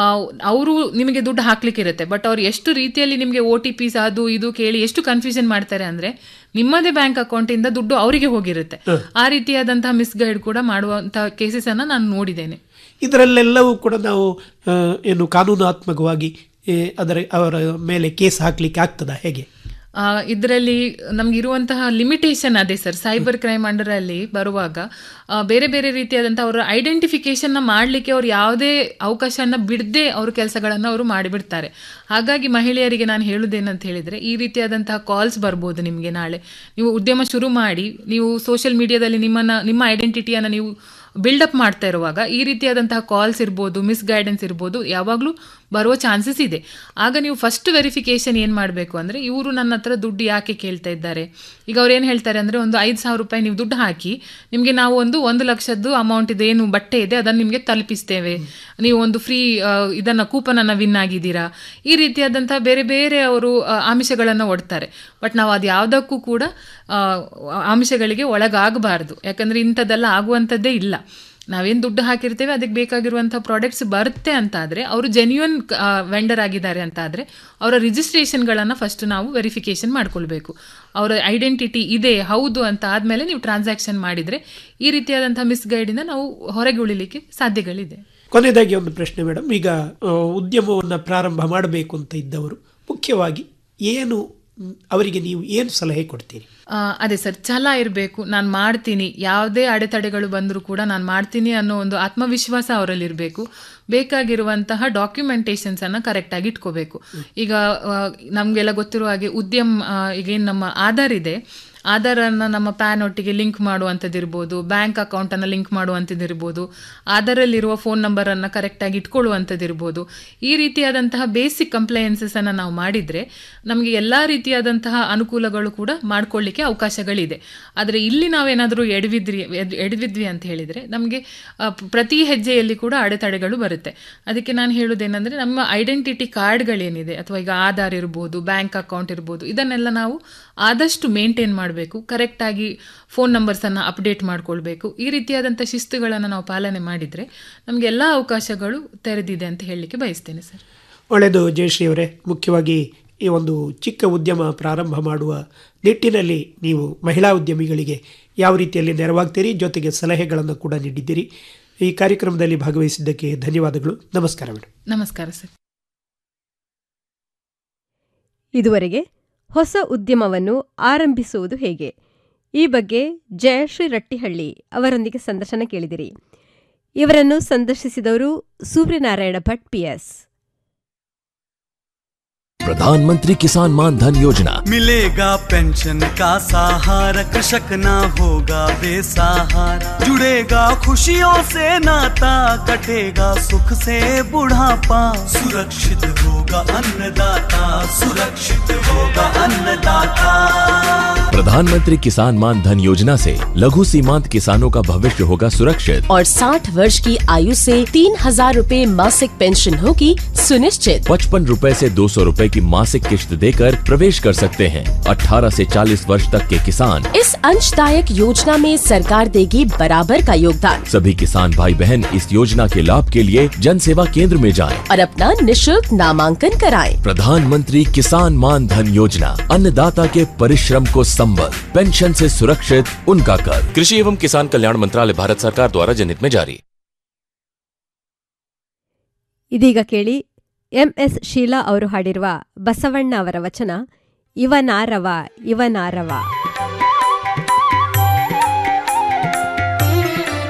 ಅವರು ನಿಮಗೆ ದುಡ್ಡು ಹಾಕ್ಲಿಕ್ಕೆ ಇರುತ್ತೆ ಬಟ್ ಅವ್ರು ಎಷ್ಟು ರೀತಿಯಲ್ಲಿ ನಿಮಗೆ ಒ ಟಿ ಪಿಸ್ ಅದು ಇದು ಕೇಳಿ ಎಷ್ಟು ಕನ್ಫ್ಯೂಷನ್ ಮಾಡ್ತಾರೆ ಅಂದ್ರೆ ನಿಮ್ಮದೇ ಬ್ಯಾಂಕ್ ಅಕೌಂಟಿಂದ ದುಡ್ಡು ಅವರಿಗೆ ಹೋಗಿರುತ್ತೆ ಆ ರೀತಿಯಾದಂತಹ ಮಿಸ್ಗೈಡ್ ಕೂಡ ಮಾಡುವಂತಹ ಕೇಸಸ್ ಅನ್ನ ನಾನು ನೋಡಿದ್ದೇನೆ ಇದರಲ್ಲೆಲ್ಲವೂ ಕೂಡ ನಾವು ಆ, ಏನು ಕಾನೂನಾತ್ಮಕವಾಗಿ ಏ, ಅದರ ಅವರ ಮೇಲೆ ಕೇಸ್ ಹಾಕ್ಲಿಕ್ಕೆ ಆಗ್ತದಾ ಹೇಗೆ ಇದರಲ್ಲಿ ನಮ್ಗೆ ಇರುವಂತಹ ಲಿಮಿಟೇಷನ್ ಅದೇ ಸರ್ ಸೈಬರ್ ಕ್ರೈಮ್ ಅಂಡರ್ ಅಲ್ಲಿ ಬರುವಾಗ ಆ, ಬೇರೆ ಬೇರೆ ರೀತಿಯಾದಂಥ ಅವರ ಐಡೆಂಟಿಫಿಕೇಶನ್ ಮಾಡಲಿಕ್ಕೆ ಅವ್ರು ಯಾವುದೇ ಅವಕಾಶನ ಬಿಡದೆ ಅವ್ರ ಕೆಲಸಗಳನ್ನು ಅವರು ಮಾಡಿಬಿಡ್ತಾರೆ ಹಾಗಾಗಿ ಮಹಿಳೆಯರಿಗೆ ನಾನು ಹೇಳುವುದೇನಂತ ಹೇಳಿದ್ರೆ ಈ ರೀತಿಯಾದಂತಹ ಕಾಲ್ಸ್ ಬರ್ಬೋದು ನಿಮಗೆ ನಾಳೆ ನೀವು ಉದ್ಯಮ ಶುರು ಮಾಡಿ ನೀವು ಸೋಷಿಯಲ್ ಮೀಡಿಯಾದಲ್ಲಿ ನಿಮ್ಮನ್ನ ನಿಮ್ಮ ಐಡೆಂಟಿಟಿಯನ್ನು ನೀವು ಬಿಲ್ಡಪ್ ಮಾಡ್ತಾ ಇರುವಾಗ ಈ ರೀತಿಯಾದಂತಹ ಕಾಲ್ಸ್ ಇರ್ಬೋದು ಮಿಸ್ ಗೈಡೆನ್ಸ್ ಇರ್ಬೋದು ಯಾವಾಗಲೂ ಬರುವ ಚಾನ್ಸಸ್ ಇದೆ ಆಗ ನೀವು ಫಸ್ಟ್ ವೆರಿಫಿಕೇಶನ್ ಏನು ಮಾಡಬೇಕು ಅಂದರೆ ಇವರು ನನ್ನ ಹತ್ರ ದುಡ್ಡು ಯಾಕೆ ಕೇಳ್ತಾ ಇದ್ದಾರೆ ಈಗ ಅವ್ರು ಏನು ಹೇಳ್ತಾರೆ ಅಂದರೆ ಒಂದು ಐದು ಸಾವಿರ ರೂಪಾಯಿ ನೀವು ದುಡ್ಡು ಹಾಕಿ ನಿಮಗೆ ನಾವು ಒಂದು ಒಂದು ಲಕ್ಷದ್ದು ಅಮೌಂಟ್ ಇದೆ ಏನು ಬಟ್ಟೆ ಇದೆ ಅದನ್ನು ನಿಮಗೆ ತಲುಪಿಸ್ತೇವೆ ನೀವು ಒಂದು ಫ್ರೀ ಇದನ್ನು ಕೂಪನನ್ನು ವಿನ್ ಆಗಿದ್ದೀರಾ ಈ ರೀತಿಯಾದಂತಹ ಬೇರೆ ಬೇರೆ ಅವರು ಆ, ಆಮಿಷಗಳನ್ನು ಒಡ್ತಾರೆ ಬಟ್ ನಾವು ಅದು ಯಾವುದಕ್ಕೂ ಕೂಡ ಆ, ಆಮಿಷಗಳಿಗೆ ಒಳಗಾಗಬಾರ್ದು ಯಾಕಂದರೆ ಇಂಥದ್ದೆಲ್ಲ ಆಗುವಂಥದ್ದೇ ಇಲ್ಲ ನಾವೇನು ದುಡ್ಡು ಹಾಕಿರ್ತೇವೆ ಅದಕ್ಕೆ ಬೇಕಾಗಿರುವಂಥ ಪ್ರಾಡಕ್ಟ್ಸ್ ಬರುತ್ತೆ ಅಂತ ಆದರೆ ಅವರು ಜೆನ್ಯೂನ್ ವೆಂಡರ್ ಆಗಿದ್ದಾರೆ ಅಂತ ಆದರೆ ಅವರ ರಿಜಿಸ್ಟ್ರೇಷನ್ಗಳನ್ನು ಫಸ್ಟ್ ನಾವು ವೆರಿಫಿಕೇಶನ್ ಮಾಡ್ಕೊಳ್ಬೇಕು ಅವರ ಐಡೆಂಟಿಟಿ ಇದೆ ಹೌದು ಅಂತ ಆದಮೇಲೆ ನೀವು ಟ್ರಾನ್ಸಾಕ್ಷನ್ ಮಾಡಿದರೆ ಈ ರೀತಿಯಾದಂಥ ಮಿಸ್ಗೈಡಿಂದ ನಾವು ಹೊರಗೆ ಉಳಿಲಿಕ್ಕೆ ಸಾಧ್ಯಗಳಿದೆ ಕೊನೆಯದಾಗಿ ಒಂದು ಪ್ರಶ್ನೆ ಮೇಡಮ್ ಈಗ ಆ, ಉದ್ಯಮವನ್ನು ಪ್ರಾರಂಭ ಮಾಡಬೇಕು ಅಂತ ಇದ್ದವರು ಮುಖ್ಯವಾಗಿ ಏನು ಮ್, ಅವರಿಗೆ ನೀವು ಏನು ಸಲಹೆ ಕೊಡ್ತೀರಿ ಆ, ಅದೇ ಸರ್ ಛಲ ಇರಬೇಕು ನಾನು ಮಾಡ್ತೀನಿ ಯಾವುದೇ ಅಡೆತಡೆಗಳು ಬಂದರೂ ಕೂಡ ನಾನು ಮಾಡ್ತೀನಿ ಅನ್ನೋ ಒಂದು ಆತ್ಮವಿಶ್ವಾಸ ಅವರಲ್ಲಿ ಇರಬೇಕು ಬೇಕಾಗಿರುವಂತಹ ಡಾಕ್ಯುಮೆಂಟೇಶನ್ಸ್ ಅನ್ನ ಕರೆಕ್ಟಾಗಿ ಇಟ್ಕೋಬೇಕು ಈಗ ಆ, ನಮ್ಗೆಲ್ಲ ಗೊತ್ತಿರುವ ಹಾಗೆ ಉದ್ಯಮ್ ಆ, ಈಗ ಏನು ನಮ್ಮ ಆಧಾರ್ ಇದೆ ಆಧಾರನ್ನು ನಮ್ಮ ಪ್ಯಾನ್ ಒಟ್ಟಿಗೆ ಲಿಂಕ್ ಮಾಡುವಂಥದ್ದಿರ್ಬೋದು ಬ್ಯಾಂಕ್ ಅಕೌಂಟನ್ನು ಲಿಂಕ್ ಮಾಡುವಂಥದ್ದಿರ್ಬೋದು ಆಧಾರಲ್ಲಿರುವ ಫೋನ್ ನಂಬರನ್ನು ಕರೆಕ್ಟಾಗಿ ಇಟ್ಕೊಳ್ಳುವಂಥದ್ದಿರ್ಬೋದು ಈ ರೀತಿಯಾದಂತಹ ಬೇಸಿಕ್ ಕಂಪ್ಲೈನ್ಸಸನ್ನು ನಾವು ಮಾಡಿದರೆ ನಮಗೆ ಎಲ್ಲ ರೀತಿಯಾದಂತಹ ಅನುಕೂಲಗಳು ಕೂಡ ಮಾಡ್ಕೊಳ್ಳಿಕ್ಕೆ ಅವಕಾಶಗಳಿದೆ ಆದರೆ ಇಲ್ಲಿ ನಾವೇನಾದರೂ ಎಡವಿದ್ರಿ ಎಡ್- ಎಡವಿದ್ವಿ ಅಂತ ಹೇಳಿದರೆ ನಮಗೆ ಪ್ರತಿ ಹೆಜ್ಜೆಯಲ್ಲಿ ಕೂಡ ಅಡೆತಡೆಗಳು ಬರುತ್ತೆ ಅದಕ್ಕೆ ನಾನು ಹೇಳೋದೇನೆಂದರೆ ನಮ್ಮ ಐಡೆಂಟಿಟಿ ಕಾರ್ಡ್ಗಳೇನಿದೆ ಅಥವಾ ಈಗ ಆಧಾರ್ ಇರ್ಬೋದು ಬ್ಯಾಂಕ್ ಅಕೌಂಟ್ ಇರ್ಬೋದು ಇದನ್ನೆಲ್ಲ ನಾವು ಆದಷ್ಟು ಮೇಂಟೈನ್ ಮಾಡಬೇಕು ಕರೆಕ್ಟಾಗಿ ಫೋನ್ ನಂಬರ್ಸನ್ನು ಅಪ್ಡೇಟ್ ಮಾಡ್ಕೊಳ್ಬೇಕು ಈ ರೀತಿಯಾದಂಥ ಶಿಸ್ತುಗಳನ್ನು ನಾವು ಪಾಲನೆ ಮಾಡಿದರೆ ನಮಗೆ ಎಲ್ಲ ಅವಕಾಶಗಳು ತೆರೆದಿದೆ ಅಂತ ಹೇಳಲಿಕ್ಕೆ ಬಯಸ್ತೇನೆ ಸರ್ ಒಳ್ಳೆಯದು ಜಯಶ್ರೀ ಅವರೇ ಮುಖ್ಯವಾಗಿ ಈ ಒಂದು ಚಿಕ್ಕ ಉದ್ಯಮ ಪ್ರಾರಂಭ ಮಾಡುವ ನಿಟ್ಟಿನಲ್ಲಿ ನೀವು ಮಹಿಳಾ ಉದ್ಯಮಿಗಳಿಗೆ ಯಾವ ರೀತಿಯಲ್ಲಿ ನೆರವಾಗ್ತೀರಿ ಜೊತೆಗೆ ಸಲಹೆಗಳನ್ನು ಕೂಡ ನೀಡಿದ್ದೀರಿ ಈ ಕಾರ್ಯಕ್ರಮದಲ್ಲಿ ಭಾಗವಹಿಸಿದ್ದಕ್ಕೆ ಧನ್ಯವಾದಗಳು ನಮಸ್ಕಾರ ಮೇಡಮ್ ನಮಸ್ಕಾರ ಸರ್ ಇದುವರೆಗೆ ಹೊಸ ಉದ್ಯಮವನ್ನು ಆರಂಭಿಸುವುದು ಹೇಗೆ ಈ ಬಗ್ಗೆ ಜಯಶ್ರೀ ರಟ್ಟಿಹಳ್ಳಿ ಅವರೊಂದಿಗೆ ಸಂದರ್ಶನ ಕೇಳಿದಿರಿ ಇವರನ್ನು ಸಂದರ್ಶಿಸಿದವರು ಸೂರ್ಯನಾರಾಯಣ ಭಟ್ ಪಿಎಸ್ प्रधानमंत्री किसान मान धन योजना मिलेगा पेंशन का सहारा कृषक ना होगा बेसहारा जुड़ेगा खुशियों से नाता कटेगा सुख से बुढ़ापा सुरक्षित होगा अन्नदाता सुरक्षित होगा अन्नदाता प्रधानमंत्री किसान मान धन योजना से लघु सीमांत किसानों का भविष्य होगा सुरक्षित और 60 वर्ष की आयु से तीन हजार रूपए मासिक पेंशन होगी सुनिश्चित पचपन रूपए से दो सौ रूपए की मासिक किश्त देकर प्रवेश कर सकते हैं 18 से 40 वर्ष तक के किसान इस अंशदायक योजना में सरकार देगी बराबर का योगदान सभी किसान भाई बहन इस योजना के लाभ के लिए जन सेवा केंद्र में जाएं। और अपना निशुल्क नामांकन कराएं। प्रधानमंत्री किसान मान धन योजना अन्नदाता के परिश्रम को संबल पेंशन से सुरक्षित उनका कर कृषि एवं किसान कल्याण मंत्रालय भारत सरकार द्वारा जनहित में जारी ಇದೀಗ ಕೇಳಿ ಎಂಎಸ್ ಶೀಲಾ ಅವರು ಹಾಡಿರುವ ಬಸವಣ್ಣ ಅವರ ವಚನ ಇವನಾರವ ಇವನಾರವ